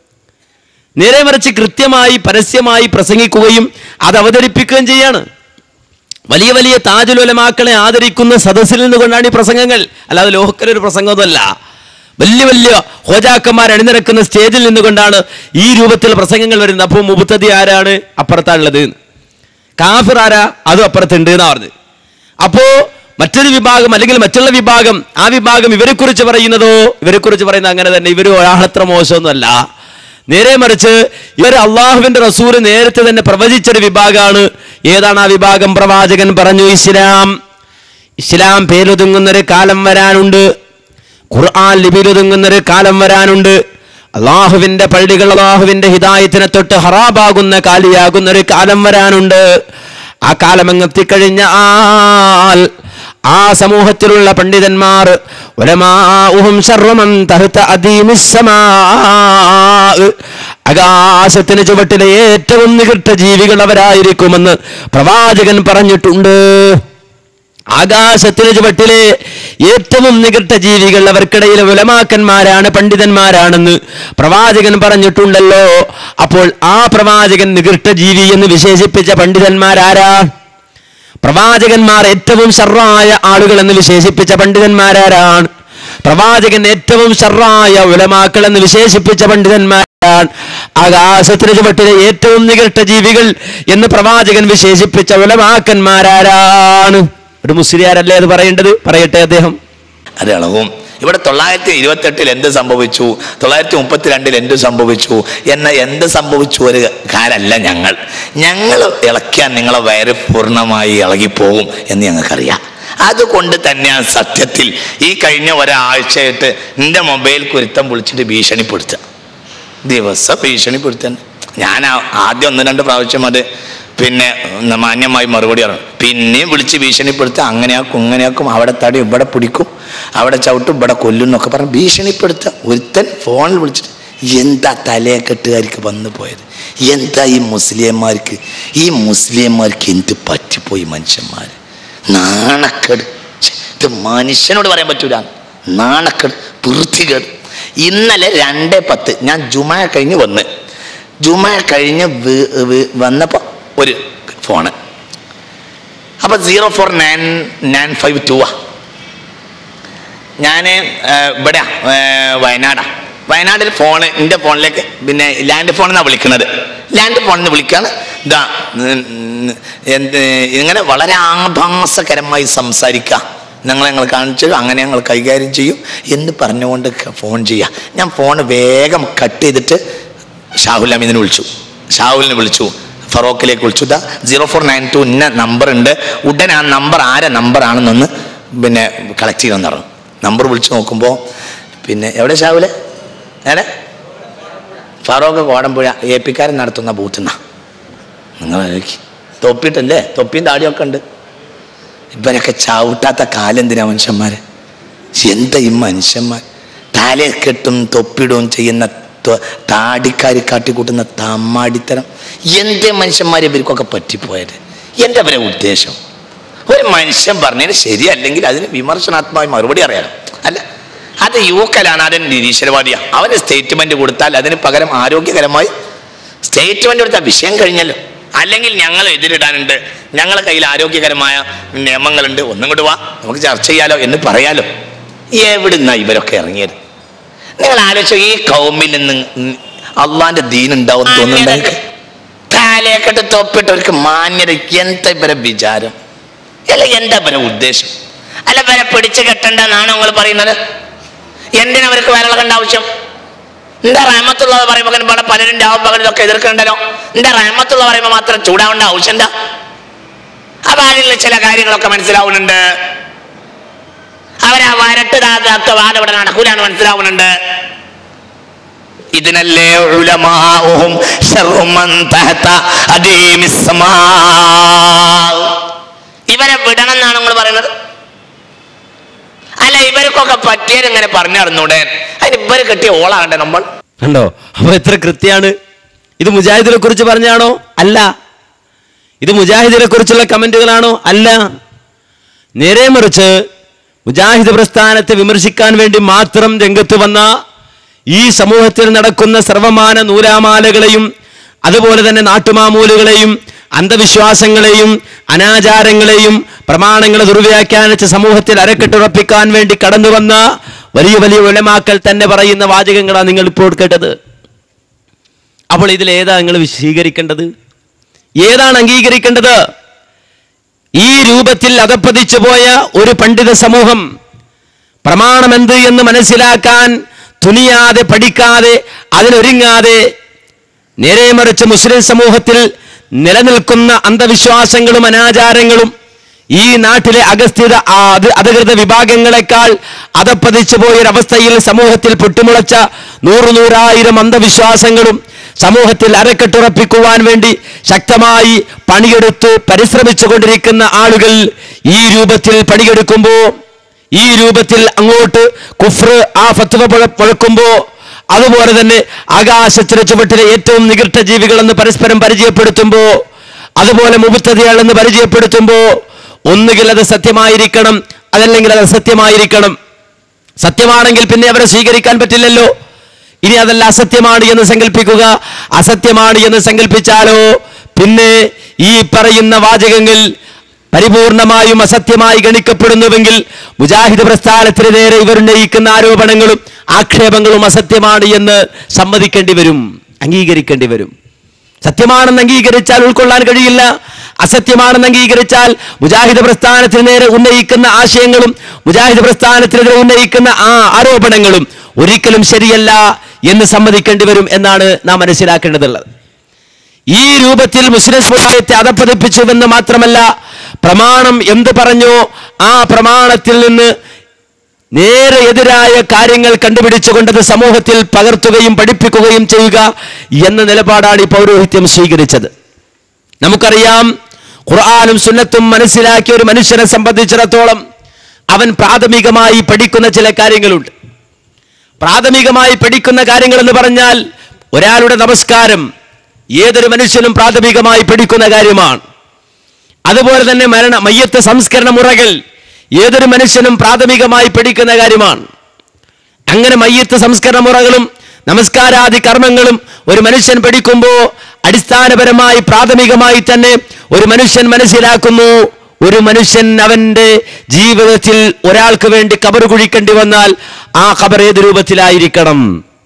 നേരെ മറിച്ച് കൃത്യമായി പരസ്യമായി പ്രസംഗിക്കുകയും അത് അവതരിപ്പിക്കുകയും ചെയ്യാണ് വലിയ വലിയ താജുലോലമാക്കളെ ആദരിക്കുന്ന സദസ്സിൽ നിന്നുകൊണ്ടാണ് ഈ പ്രസംഗങ്ങൾ അല്ലാതെ ലോഹക്കലൊരു പ്രസംഗമൊന്നുമല്ല വലിയ വലിയ ഹോജാക്കന്മാർ അണിനിരക്കുന്ന സ്റ്റേജിൽ നിന്നുകൊണ്ടാണ് ഈ രൂപത്തിൽ പ്രസംഗങ്ങൾ വരുന്നത് അപ്പോൾ മുബത്തതി ആരാണ് അപ്പുറത്താണുള്ളത് കാഫിർ ആരാ അതും അപ്പുറത്തുണ്ട് എന്നാ പറഞ്ഞത് അപ്പോ മറ്റൊരു വിഭാഗം അല്ലെങ്കിൽ മറ്റുള്ള വിഭാഗം ആ വിഭാഗം ഇവരെക്കുറിച്ച് പറയുന്നതോ ഇവരെക്കുറിച്ച് പറയുന്നത് അങ്ങനെ തന്നെ ഇവർ ഒരാളത്ര മോശമൊന്നുമല്ല നേരെ മറിച്ച് ഇവർ അള്ളാഹുവിന്റെ റസൂല് നേരത്തെ തന്നെ പ്രവചിച്ചൊരു വിഭാഗമാണ് ഏതാണ് ആ വിഭാഗം പ്രവാചകൻ പറഞ്ഞു ഇസ്ലാം ഇസ്ലാം പേരൊതുങ്ങുന്നൊരു കാലം വരാനുണ്ട് ഖുർആൻ ലിപിയിലൊതുങ്ങുന്നൊരു കാലം വരാനുണ്ട് അള്ളാഹുവിന്റെ പള്ളികൾ അള്ളാഹുവിന്റെ ഹിദായത്തിനെ തൊട്ട് ഹറാബാകുന്ന കാലിയാകുന്ന ഒരു കാലം വരാനുണ്ട് ആ കാലമങ്ങ് എത്തിക്കഴിഞ്ഞ ആൽ ആ സമൂഹത്തിലുള്ള പണ്ഡിതന്മാർ ഉലമാഉഹും ശർവമൻ തഹ്ത അദീമിസ്സമാ ആകാശത്തിന് ചുവട്ടിലെ ഏറ്റവും നികട്ട ജീവികൾ അവരായിരിക്കുമെന്ന് പ്രവാചകൻ പറഞ്ഞിട്ടുണ്ട് ആകാശത്തിന് ചുവട്ടിലെ ഏറ്റവും നികട്ട ജീവികൾ അവർക്കിടയിലെ ഉലമാക്കന്മാരാണ് പണ്ഡിതന്മാരാണെന്ന് പ്രവാചകൻ പറഞ്ഞിട്ടുണ്ടല്ലോ അപ്പോൾ ആ പ്രവാചകൻ നികൃഷ്ട ജീവി എന്ന് വിശേഷിപ്പിച്ച പണ്ഡിതന്മാരാരാ പ്രവാചകന്മാർ ഏറ്റവും ഷർറായ ആളുകൾ എന്ന് വിശേഷിപ്പിച്ച പണ്ഡിതന്മാരാരാണ് പ്രവാചകൻ ഏറ്റവും ഷർറായ ഉലമാക്കൾ എന്ന് വിശേഷിപ്പിച്ച പണ്ഡിതന്മാരാണ് ആകാശത്തിന് ചുവട്ടിലെ ഏറ്റവും നികട്ട ജീവികൾ എന്ന് പ്രവാചകൻ വിശേഷിപ്പിച്ച ഉലമാക്കന്മാരാരാണ് ഒരു മുസ്ലിയാരല്ലേ അത് പറയേണ്ടത് പറയട്ടെ അദ്ദേഹം അത് ഇളവും ഇവിടെ തൊള്ളായിരത്തി ഇരുപത്തെട്ടിൽ എന്ത് സംഭവിച്ചു തൊള്ളായിരത്തി മുപ്പത്തിരണ്ടിൽ എന്ത് സംഭവിച്ചു എന്ന എന്ത് സംഭവിച്ചു ഒരു കാലല്ല ഞങ്ങൾ ഞങ്ങൾ ഇളക്കിയാൽ നിങ്ങളെ വയറ് പൂർണ്ണമായി ഇളകിപ്പോകും എന്ന് ഞങ്ങൾക്കറിയാം അതുകൊണ്ട് തന്നെയാണ് സത്യത്തിൽ ഈ കഴിഞ്ഞ ഒരാഴ്ചയായിട്ട് എൻ്റെ മൊബൈൽ കുരുത്തം വിളിച്ചിട്ട് ഭീഷണിപ്പെടുത്തുക ദിവസം ഭീഷണിപ്പെടുത്താൻ ഞാൻ ആ- ആദ്യം ഒന്ന് രണ്ട് പ്രാവശ്യം അത് പിന്നെ ഒന്ന് മാന്യമായി മറുപടി പറഞ്ഞു പിന്നെയും വിളിച്ച് ഭീഷണിപ്പെടുത്തുക അങ്ങനെയാക്കും ഇങ്ങനെയാക്കും അവിടെ തടി ഇവിടെ പിടിക്കും അവിടെ ചവിട്ടും ഇവിടെ കൊല്ലും എന്നൊക്കെ പറഞ്ഞ് ഭീഷണിപ്പെടുത്തുക ഒരുത്തൻ ഫോണിൽ വിളിച്ചിട്ട് എന്താ തലയെക്കെട്ടുകാർക്ക് വന്നു പോയത് എന്താ ഈ മുസ്ലിംമാർക്ക് ഈ മുസ്ലിംമാർക്ക് എന്ത് പറ്റിപ്പോയി മനുഷ്യന്മാർ നാണക്കേട് ഛെ, ഇത് മനുഷ്യനോട് പറയാൻ പറ്റൂല നാണക്കേട് വൃത്തികേട് ഇന്നലെ രണ്ട് പത്ത് ഞാൻ ജുമ കഴിഞ്ഞ് വന്ന് ജുമ കഴിഞ്ഞ് വി- വി- വന്നപ്പോൾ ഒരു ഫോണ് അപ്പൊ zero four nine nine five two ആ ഞാൻ ഇവിടെ വയനാടാ വയനാട്ടിൽ ഫോണ് എൻ്റെ ഫോണിലേക്ക് പിന്നെ ലാൻഡ് ഫോണിൽ നിന്നാണ് വിളിക്കുന്നത് ലാൻഡ് ഫോണിൽ നിന്ന് വിളിക്കാണ് ഇതാ ഉം, ഉം, എന്ത് ഇങ്ങനെ വളരെ ആഭാസകരമായി സംസാരിക്കുക ഞങ്ങൾ ഞങ്ങൾ കാണിച്ചു അങ്ങനെ ഞങ്ങൾ കൈകാര്യം ചെയ്യും എന്ന് പറഞ്ഞുകൊണ്ട് ക- ഫോൺ ചെയ്യുക ഞാൻ ഫോൺ വേഗം കട്ട് ചെയ്തിട്ട് ഷാഹുൽ അമീദിനെ വിളിച്ചു ഷാഹുലിനെ വിളിച്ചു ഫറോക്കിലേക്ക് വിളിച്ചു ഇതാ സീറോ ഫോർ നയൻ ടു ഇന്ന നമ്പർ ഉണ്ട് ഉടൻ ആ നമ്പർ ആരെ നമ്പർ ആണെന്നൊന്ന് പിന്നെ കളക്ട് ചെയ്യണമെന്ന് പറഞ്ഞു നമ്പർ വിളിച്ചു നോക്കുമ്പോൾ പിന്നെ എവിടെ ഷാഹുലെ എവിടെ ഫറോക്ക് കോടമ്പുഴ എ പിക്കാരൻ നടത്തുന്ന ബൂത്ത് നിന്നാ നിങ്ങൾ തൊപ്പിട്ടല്ലേ തൊപ്പിയും താടിയൊക്കെ ഉണ്ട് ഇവരൊക്കെ ചവിട്ടാത്ത കാലം എന്തിനാ മനുഷ്യന്മാര് എന്താ ഈ മനുഷ്യന്മാർ തലയെ കെട്ടും തൊപ്പിടുകയും ചെയ്യുന്ന ത- താടിക്കാരി കാട്ടിക്കൂട്ടുന്ന തമ്മാടിത്തരം എന്തേ മനുഷ്യന്മാർ ഇവർക്കൊക്കെ പറ്റിപ്പോയത് എൻ്റെ അവരെ ഉദ്ദേശം ഒരു മനുഷ്യൻ പറഞ്ഞതിന് ശരിയല്ലെങ്കിൽ അതിന് വിമർശനാത്മകമായി മറുപടി അറിയാലോ അല്ല അത് യൂക്കലാണ് അതിന് നിരീശ്വരവാദിയാണ് അവന് സ്റ്റേറ്റ്മെന്റ് കൊടുത്താൽ അതിന് പകരം ആരോഗ്യകരമായി സ്റ്റേറ്റ്മെന്റ് കൊടുത്താൽ വിഷയം കഴിഞ്ഞല്ലോ അല്ലെങ്കിൽ ഞങ്ങൾ എതിരിടാനുണ്ട് ഞങ്ങളെ കയ്യിൽ ആരോഗ്യകരമായ നിയമങ്ങളുണ്ട് ഒന്നും കൂടി വാ നമുക്ക് ചർച്ച ചെയ്യാലോ എന്ന് പറയാലോ എവിടുന്ന ഇവരൊക്കെ ഇറങ്ങിയത് നിങ്ങൾ ആലോചിച്ചു ഈ കൗമിൽ നിന്ന് അള്ളാന്റെ ദീൻ ഉണ്ടാവും തോന്നുന്നുണ്ടെങ്കിൽ തലയെക്കെട്ട് തൊപ്പിട്ടവർക്ക് മാന്യത എന്താ ഇവരെ വിചാരം അല്ല എന്താ ഇവരെ ഉദ്ദേശം അല്ല ഇവരെ പിടിച്ചു കെട്ടണ്ടെന്നാണ് നിങ്ങൾ പറയുന്നത് എന്തിനാ അവർക്ക് വരളകണ്ട ആവശ്യം എന്താ റഹമത്തുള്ളത് പറയുമ്പോൾ ഇവിടെ പലരും രാവും പകലിതൊക്കെ എതിർക്കണ്ടല്ലോ എന്താ റഹമത്തുള്ള പറയുമ്പോൾ മാത്രം ചൂടാവേണ്ട ആവശ്യം എന്താ അപ്പൊ അതിൽ ചില കാര്യങ്ങളൊക്കെ മനസ്സിലാവുന്നുണ്ട് അവരാ വരട്ട് താത്ത വാദം ഇവിടെ നടക്കൂലാണ് മനസ്സിലാവുന്നുണ്ട് ഇതിനല്ലേ ഉലമാഉഹും ശർറു മൻ തഹത അദീമിസ്സമാ. ഇവരെ വിടണം എന്നാണ് നിങ്ങൾ പറയുന്നത് അല്ല ഇവർക്കൊക്കെ പറ്റിയത് ഇങ്ങനെ പറഞ്ഞു നടന്നൂടെ അതിന് ഇവര് കെട്ടിയ ഓളാകണ്ടേ നമ്മൾ കണ്ടോ അപ്പൊ എത്ര കൃത്യാണ് ഇത് മുജാഹിദിനെ കുറിച്ച് പറഞ്ഞാണോ അല്ല ഇത് മുജാഹിദിനെ കുറിച്ചുള്ള കമന്റുകളാണോ അല്ല നേരെ മറിച്ച് മുജാഹിദ് പ്രസ്ഥാനത്തെ വിമർശിക്കാൻ വേണ്ടി മാത്രം രംഗത്ത് വന്ന ഈ സമൂഹത്തിൽ നടക്കുന്ന സർവമാന നൂലാമാലകളെയും അതുപോലെ തന്നെ നാട്ടുമാമൂലുകളെയും അന്ധവിശ്വാസങ്ങളെയും അനാചാരങ്ങളെയും പ്രമാണങ്ങളെ ദുർവ്യാഖ്യാനിച്ച് സമൂഹത്തിൽ അരക്കെട്ടുറപ്പിക്കാൻ വേണ്ടി കടന്നു വന്ന വലിയ വലിയ ഉലമാക്കൾ തന്നെ പറയുന്ന വാചകങ്ങളാണ് നിങ്ങൾ ഇപ്പോൾ കേട്ടത് അപ്പോൾ ഇതിൽ ഏതാ നിങ്ങൾ സ്വീകരിക്കേണ്ടത് ഏതാണ് അംഗീകരിക്കേണ്ടത് ഈ രൂപത്തിൽ അകപ്പതിച്ചു പോയ ഒരു പണ്ഡിത സമൂഹം പ്രമാണമെന്ത് എന്ന് മനസ്സിലാക്കാൻ തുനിയാതെ പഠിക്കാതെ അതിനൊരുങ്ങാതെ നേരെ മറിച്ച് മുസ്ലിം സമൂഹത്തിൽ നിലനിൽക്കുന്ന അന്ധവിശ്വാസങ്ങളും അനാചാരങ്ങളും ഈ നാട്ടിലെ അഗസ്ഥിത ആ അത് അധികൃത വിഭാഗങ്ങളെക്കാൾ അതപ്പതിച്ചു പോയൊരവസ്ഥയിൽ സമൂഹത്തിൽ പൊട്ടിമുളച്ച നൂറു നൂറായിരം അന്ധവിശ്വാസങ്ങളും സമൂഹത്തിൽ അരക്കെട്ടുറപ്പിക്കുവാൻ വേണ്ടി ശക്തമായി പണിയെടുത്തു പരിശ്രമിച്ചു കൊണ്ടിരിക്കുന്ന ആളുകൾ ഈ രൂപത്തിൽ പണിയെടുക്കുമ്പോ ഈ രൂപത്തിൽ അങ്ങോട്ട് കുഫ്ർ ആ ഫത്വ പുഴ- പുഴക്കുമ്പോ അതുപോലെ തന്നെ ആകാശത്തിന് ചുവട്ടിലെ ഏറ്റവും നികൃഷ്ട ജീവികളെന്ന് പരസ്പരം പരിചയപ്പെടുത്തുമ്പോ അതുപോലെ മുബുത്തതയാളെന്ന് പരിചയപ്പെടുത്തുമ്പോ ഒന്നുകിൽ അത് സത്യമായിരിക്കണം അതല്ലെങ്കിൽ അത് അസത്യമായിരിക്കണം സത്യമാണെങ്കിൽ പിന്നെ അവരെ സ്വീകരിക്കാൻ പറ്റില്ലല്ലോ ഇനി അതല്ല അസത്യമാണ് എന്ന് സങ്കല്പിക്കുക അസത്യമാണ് എന്ന് സങ്കല്പിച്ചാലോ പിന്നെ ഈ പറയുന്ന വാചകങ്ങൾ പരിപൂർണമായും അസത്യമായി ഗണിക്കപ്പെടുന്നുവെങ്കിൽ മുജാഹിദ് പ്രസ്ഥാനത്തിന് നേരെ ഇവരുന്നയിക്കുന്ന ആരോപണങ്ങളും ആക്ഷേപങ്ങളും അസത്യമാണ് എന്ന് സമ്മതിക്കേണ്ടി വരും അംഗീകരിക്കേണ്ടി വരും സത്യമാണെന്ന് അംഗീകരിച്ചാൽ ഉൾക്കൊള്ളാൻ കഴിയില്ല അസത്യമാണെന്ന് അംഗീകരിച്ചാൽ മുജാഹിദ് പ്രസ്ഥാനത്തിന് നേരെ ഉന്നയിക്കുന്ന ആശയങ്ങളും മുജാഹിദ് പ്രസ്ഥാനത്തിനെതിരെ ഉന്നയിക്കുന്ന ആ ആരോപണങ്ങളും ഒരിക്കലും ശരിയല്ല എന്ന് സമ്മതിക്കേണ്ടി വരും എന്നാണ് നാം മനസ്സിലാക്കേണ്ടതുള്ളത് ഈ രൂപത്തിൽ മുസ്ലിം സമുദായത്തെ അധപ്പതിപ്പിച്ചുവെന്ന് മാത്രമല്ല പ്രമാണം എന്ത് പറഞ്ഞോ ആ പ്രമാണത്തിൽ നിന്ന് നേരെ എതിരായ കാര്യങ്ങൾ കണ്ടുപിടിച്ചുകൊണ്ടത് സമൂഹത്തിൽ പകർത്തുകയും പഠിപ്പിക്കുകയും ചെയ്യുക എന്ന നിലപാടാണ് ഈ പൗരോഹിത്യം സ്വീകരിച്ചത് നമുക്കറിയാം ഖുർആാനും സുന്നത്തും മനസ്സിലാക്കിയ ഒരു മനുഷ്യനെ സംബന്ധിച്ചിടത്തോളം അവൻ പ്രാഥമികമായി പഠിക്കുന്ന ചില കാര്യങ്ങളുണ്ട് പ്രാഥമികമായി പഠിക്കുന്ന കാര്യങ്ങൾ എന്ന് പറഞ്ഞാൽ ഒരാളുടെ നമസ്കാരം ഏതൊരു മനുഷ്യനും പ്രാഥമികമായി പഠിക്കുന്ന കാര്യമാണ് അതുപോലെ തന്നെ മരണ മയ്യത്ത് സംസ്കരണ മുറകൾ ഏതൊരു മനുഷ്യനും പ്രാഥമികമായി പഠിക്കുന്ന കാര്യമാണ് അങ്ങനെ മയ്യത്ത് സംസ്കരണ മുറകളും നമസ്കാരാദി കർമ്മങ്ങളും ഒരു മനുഷ്യൻ പഠിക്കുമ്പോൾ അടിസ്ഥാനപരമായി പ്രാഥമികമായി തന്നെ ഒരു മനുഷ്യൻ മനസ്സിലാക്കുന്നു ഒരു മനുഷ്യൻ അവന്റെ ജീവിതത്തിൽ ഒരാൾക്ക് വേണ്ടി കബർ കുഴിക്കേണ്ടി വന്നാൽ ആ ഖബർ ഏത് രൂപത്തിലായിരിക്കണം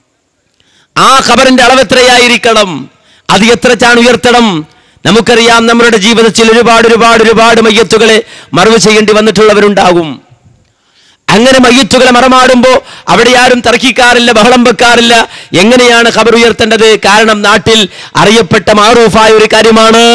ആ ഖബറിന്റെ അളവ് എത്രയായിരിക്കണം അത് എത്ര ചാൺ ഉയർത്തണം നമുക്കറിയാം നമ്മുടെ ജീവിതത്തിൽ ഒരുപാട് ഒരുപാട് ഒരുപാട് മയ്യത്തുകളെ മറവ് ചെയ്യേണ്ടി വന്നിട്ടുള്ളവരുണ്ടാകും അങ്ങനെ മയ്യത്തുകളെ മറമാടുമ്പോൾ അവിടെ ആരും തർക്കിക്കാറില്ല ബഹളം വെക്കാറില്ല എങ്ങനെയാണ് ഖബർ ഉയർത്തേണ്ടത് കാരണം നാട്ടിൽ അറിയപ്പെട്ട മാറൂഫായ ഒരു കാര്യമാണ്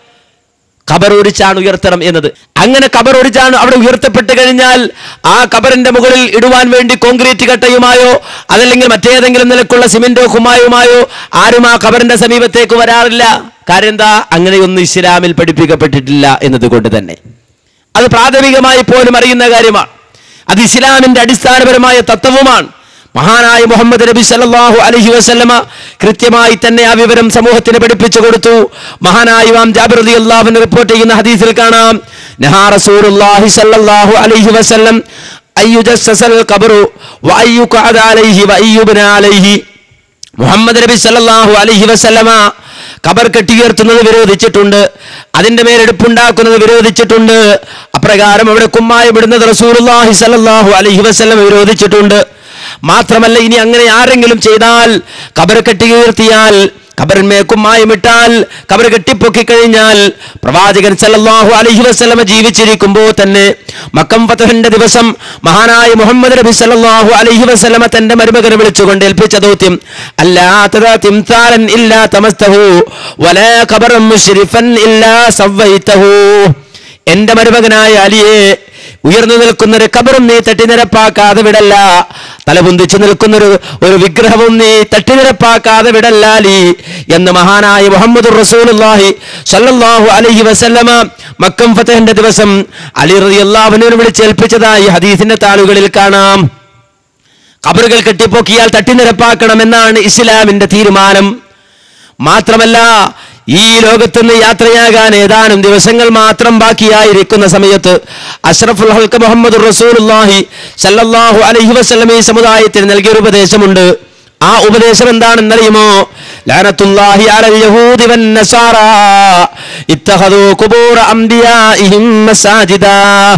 ഖബർ ഒരു ചാൺ ഉയർത്തണം എന്നത് അങ്ങനെ ഖബർ ഒരു ചാൺ അവിടെ ഉയർത്തപ്പെട്ട് കഴിഞ്ഞാൽ ആ ഖബറിന്റെ മുകളിൽ ഇടുവാൻ വേണ്ടി കോൺക്രീറ്റ് കട്ടയുമായോ അതല്ലെങ്കിൽ മറ്റേതെങ്കിലും നിലക്കുള്ള സിമെന്റോ കുമ്മായുമായോ ആരും ആ ഖബറിന്റെ സമീപത്തേക്ക് വരാറില്ല കാര്യം എന്താ അങ്ങനെയൊന്നും ഇസ്ലാമിൽ പഠിപ്പിക്കപ്പെട്ടിട്ടില്ല എന്നതുകൊണ്ട് തന്നെ അത് പ്രാഥമികമായി പോലും അറിയുന്ന കാര്യമാണ് അത് ഇസ്ലാമിന്റെ അടിസ്ഥാനപരമായ തത്വവുമാണ് മഹാനായ മുഹമ്മദ് നബി സല്ലല്ലാഹു അലൈഹി വസല്ലമ കൃത്യമായി തന്നെ ആ വിവരം സമൂഹത്തിന് പഠിപ്പിച്ചു കൊടുത്തു മഹാനായ ഇമാം ജാബിർ റളിയല്ലാഹു അൻഹു റിപ്പോർട്ട് ചെയ്യുന്ന ഹദീസിൽ കാണാം നഹാ റസൂലുള്ളാഹി സല്ലല്ലാഹു അലൈഹി വസല്ലം അയ്യുജസ്സസൽ ഖബറു വഅയ്യുഖഅദ അലൈഹി വഅയ്യുബ്ന അലൈഹി മുഹമ്മദ് നബി സല്ലല്ലാഹു അലൈഹി വസല്ലമ ഖബർ കെട്ടിയുയർത്തുന്നത് വിരോധിച്ചിട്ടുണ്ട് അതിന്റെ മേലെടുപ്പുണ്ടാക്കുന്നത് വിരോധിച്ചിട്ടുണ്ട് അപ്രകാരം അവിടെ കുമ്മായം ഇടുന്നത് റസൂലുള്ളാഹി സല്ലല്ലാഹു അലൈഹി വസല്ലം വിരോധിച്ചിട്ടുണ്ട് മാത്രമല്ല ഇനി അങ്ങനെ ആരെങ്കിലും ചെയ്താൽ ഖബർ കെട്ടിയുയർത്തിയാൽ ഖബറിന്മേ കുമ്മായമിട്ടാൽ ഖബർ കെട്ടിപ്പൊക്കി കഴിഞ്ഞാൽ പ്രവാചകൻ സല്ലല്ലാഹു അലൈഹി വസല്ലമ ജീവിച്ചിരിക്കുമ്പോൾ തന്നെ മക്കം ഫതഹിന്റെ ദിവസം മഹാനായ മുഹമ്മദ് നബി സല്ലല്ലാഹു അലൈഹി വസല്ലമ തന്റെ മരുമകനെ വിളിച്ചുകൊണ്ട് ഏൽപ്പിച്ച ദൗത്യം അല്ലാ തിംതാലൻ ഇല്ലാ തമസ്തഹു വലാ ഖബറൻ മുശ്രിഫൻ ഇല്ലാ സവ്വൈതഹു എന്റെ മരുമകനായ അലിയെ ഉയർന്നു നിൽക്കുന്ന ഒരു കബറും നീ തട്ടിനിരപ്പാക്കാതെ വിടല്ല തലപുന്തിച്ചു നിൽക്കുന്നൊരു ഒരു വിഗ്രഹവും നീ തട്ടിനിരപ്പാക്കാതെ വിടല്ല അലി എന്ന് മഹാനായ മുഹമ്മദ് റസൂലുള്ളാഹി സല്ലല്ലാഹു അലൈഹി വസല്ലമ മക്കം ഫതഹിന്റെ ദിവസം അലി റളിയല്ലാഹുവിനെ വിളിച്ചേൽപ്പിച്ചതായി ഹദീസിന്റെ താളുകളിൽ കാണാം കബറുകൾ കെട്ടിപ്പൊക്കിയാൽ തട്ടിനിരപ്പാക്കണമെന്നാണ് ഇസ്ലാമിന്റെ തീരുമാനം മാത്രമല്ല ഈ ലോകത്തുനിന്ന് യാത്രയാകാൻ ഏതാനും ദിവസങ്ങൾ മാത്രം ബാക്കിയായിരിക്കുന്ന സമയത്ത് അഷ്റഫുൽ ഹൽക്ക് മുഹമ്മദ് റസൂലുള്ളാഹി സല്ലല്ലാഹു അലൈഹി വസല്ലം ഈ സമുദായത്തിന് നൽകിയ ഒരു ഉപദേശമുണ്ട് ആ ഉപദേശം എന്താണെന്നറിയുമോ ലാനത്തുല്ലാഹി അലൽ യഹൂദി വൻ നസാറ ഇത്തഖദൂ ഖുബൂറ അംബിയാഇഹിം മസാജിദാ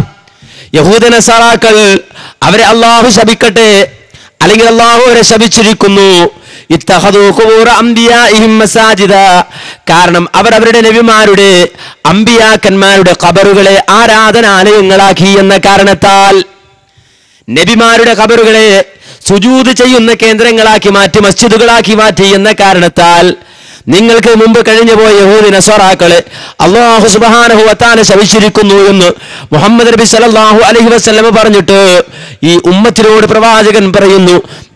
യഹൂദ നസാറാക്കൾ അവരെ അള്ളാഹു ശപിക്കട്ടെ അല്ലെങ്കിൽ അള്ളാഹു അവരെ ശപിച്ചിരിക്കുന്നു ഇത്തഹദൂ ഖുബൂറ അംബിയാഇഹിം മസാജിദ കാരണം അവർ അവരുടെ നബിമാരുടെ അമ്പിയാക്കന്മാരുടെ ഖബറുകളെ ആരാധനാലയങ്ങളാക്കി എന്ന കാരണത്താൽ നബിമാരുടെ ഖബറുകളെ സുജൂത് ചെയ്യുന്ന കേന്ദ്രങ്ങളാക്കി മാറ്റി മസ്ജിദുകളാക്കി മാറ്റി എന്ന കാരണത്താൽ നിങ്ങൾക്ക് മുമ്പ് കഴിഞ്ഞു പോയ യഹൂദി നസറാക്കളെ അള്ളാഹു സുബ്ഹാനഹു വതആല ശവിച്ചിരിക്കുന്നു എന്ന് മുഹമ്മദ് നബി സല്ലല്ലാഹു അലൈഹി വസല്ലമ പറഞ്ഞിട്ട് ഈ ഉമ്മത്തിനോട് പ്രവാചകൻ പറയുന്നു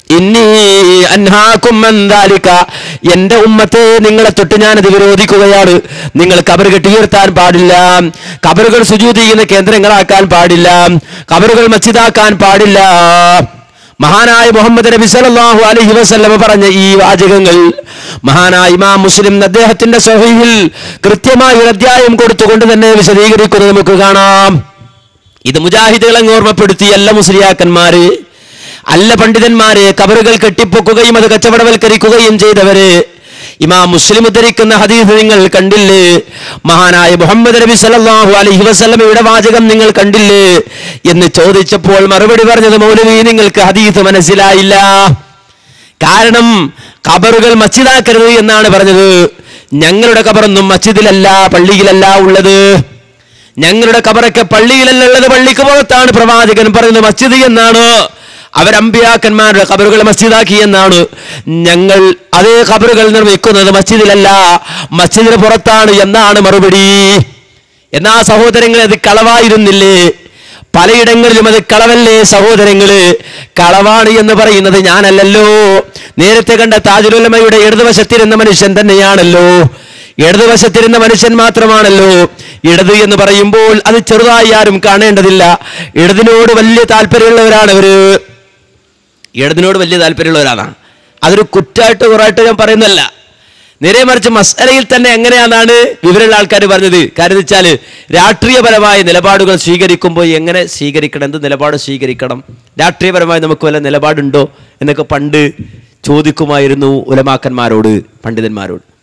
ഇന്നീ അൻഹാക്കും എന്താലിക്ക എന്റെ ഉമ്മത്തെ നിങ്ങളെ തൊട്ട് ഞാനത് വിരോധിക്കുകയാണ് നിങ്ങൾ കബർ കെട്ടിയുയർത്താൻ പാടില്ല കബറുകൾ സുജൂതി ചെയ്യുന്ന കേന്ദ്രങ്ങളാക്കാൻ പാടില്ല കബറുകൾ മച്ചിതാക്കാൻ പാടില്ല മഹാനായ മുഹമ്മദ് നബി സല്ലല്ലാഹു അലൈഹി വസല്ലമ പറഞ്ഞ ഈ വാചകങ്ങൾ മഹാനായ ഇമാം മുസ്ലിം അദ്ദേഹത്തിന്റെ സഹീഹിൽ കൃത്യമായ ഒരു അധ്യായം കൊടുത്തുകൊണ്ട് തന്നെ വിശദീകരിക്കുന്നത് നമുക്ക് കാണാം ഇത് മുജാഹിദുകളെ ഓർമ്മപ്പെടുത്തി എല്ലാ മുസ്ലിയാക്കന്മാര് അല്ല പണ്ഡിതന്മാരെ കബറുകൾ കെട്ടിപ്പൊക്കുകയും അത് കച്ചവടവൽക്കരിക്കുകയും ചെയ്തവര് ഇമാം മുസ്ലിം ഉദ്ധരിക്കുന്ന ഹദീസ് നിങ്ങൾ കണ്ടില്ലേ മഹാനായ മുഹമ്മദ് നബി സല്ലല്ലാഹു അലൈഹി വസല്ലമയുടെ വാചകം നിങ്ങൾ കണ്ടില്ലേ എന്ന് ചോദിച്ചപ്പോൾ മറുപടി പറഞ്ഞത് മൗലവി നിങ്ങൾക്ക് ഹദീസ് മനസ്സിലായില്ല കാരണം കബറുകൾ മസ്ജിദാക്കരുത് എന്നാണ് പറഞ്ഞത് ഞങ്ങളുടെ കബറൊന്നും മസ്ജിദിലല്ല പള്ളിയിലല്ല ഉള്ളത് ഞങ്ങളുടെ കബറൊക്കെ പള്ളിയിലല്ല ഉള്ളത് പള്ളിക്ക് പുറത്താണ് പ്രവാചകൻ പറയുന്നത് മസ്ജിദ് എന്നാണ് അവരമ്പിയാക്കന്മാരുടെ കബറുകൾ മസ്ജിദാക്കി എന്നാണ് ഞങ്ങൾ അതേ കബറുകൾ നിർമ്മിക്കുന്നത് മസ്ജിദിലല്ല മസ്ജിദിന് പുറത്താണ് എന്നാണ് മറുപടി എന്നാ സഹോദരങ്ങളെ അത് കളവായിരുന്നില്ലേ പലയിടങ്ങളിലും അത് കളവല്ലേ സഹോദരങ്ങള് കളവാണ് എന്ന് പറയുന്നത് ഞാനല്ലല്ലോ നേരത്തെ കണ്ട താജുലുലമയുടെ ഇടതുവശത്തിരുന്ന മനുഷ്യൻ തന്നെയാണല്ലോ ഇടതുവശത്തിരുന്ന മനുഷ്യൻ മാത്രമാണല്ലോ ഇടത് എന്ന് പറയുമ്പോൾ അത് ചെറുതായി ആരും കാണേണ്ടതില്ല ഇടതിനോട് വലിയ താല്പര്യമുള്ളവരാണ് അവര് ഇടതിനോട് വലിയ താല്പര്യമുള്ളവരാണ് അതൊരു കുറ്റായിട്ട് കുറവായിട്ട് ഞാൻ പറയുന്നല്ല നേരെ മറിച്ച് മസലയിൽ തന്നെ എങ്ങനെയാണെന്നാണ് വിവരമുള്ള ആൾക്കാർ പറഞ്ഞത് കാര്യം വെച്ചാൽ രാഷ്ട്രീയപരമായ നിലപാടുകൾ സ്വീകരിക്കുമ്പോൾ എങ്ങനെ സ്വീകരിക്കണം എന്ത് നിലപാട് സ്വീകരിക്കണം രാഷ്ട്രീയപരമായി നമുക്ക് വല്ല നിലപാടുണ്ടോ എന്നൊക്കെ പണ്ട് ചോദിക്കുമായിരുന്നു ഉലമാക്കന്മാരോട് പണ്ഡിതന്മാരോട്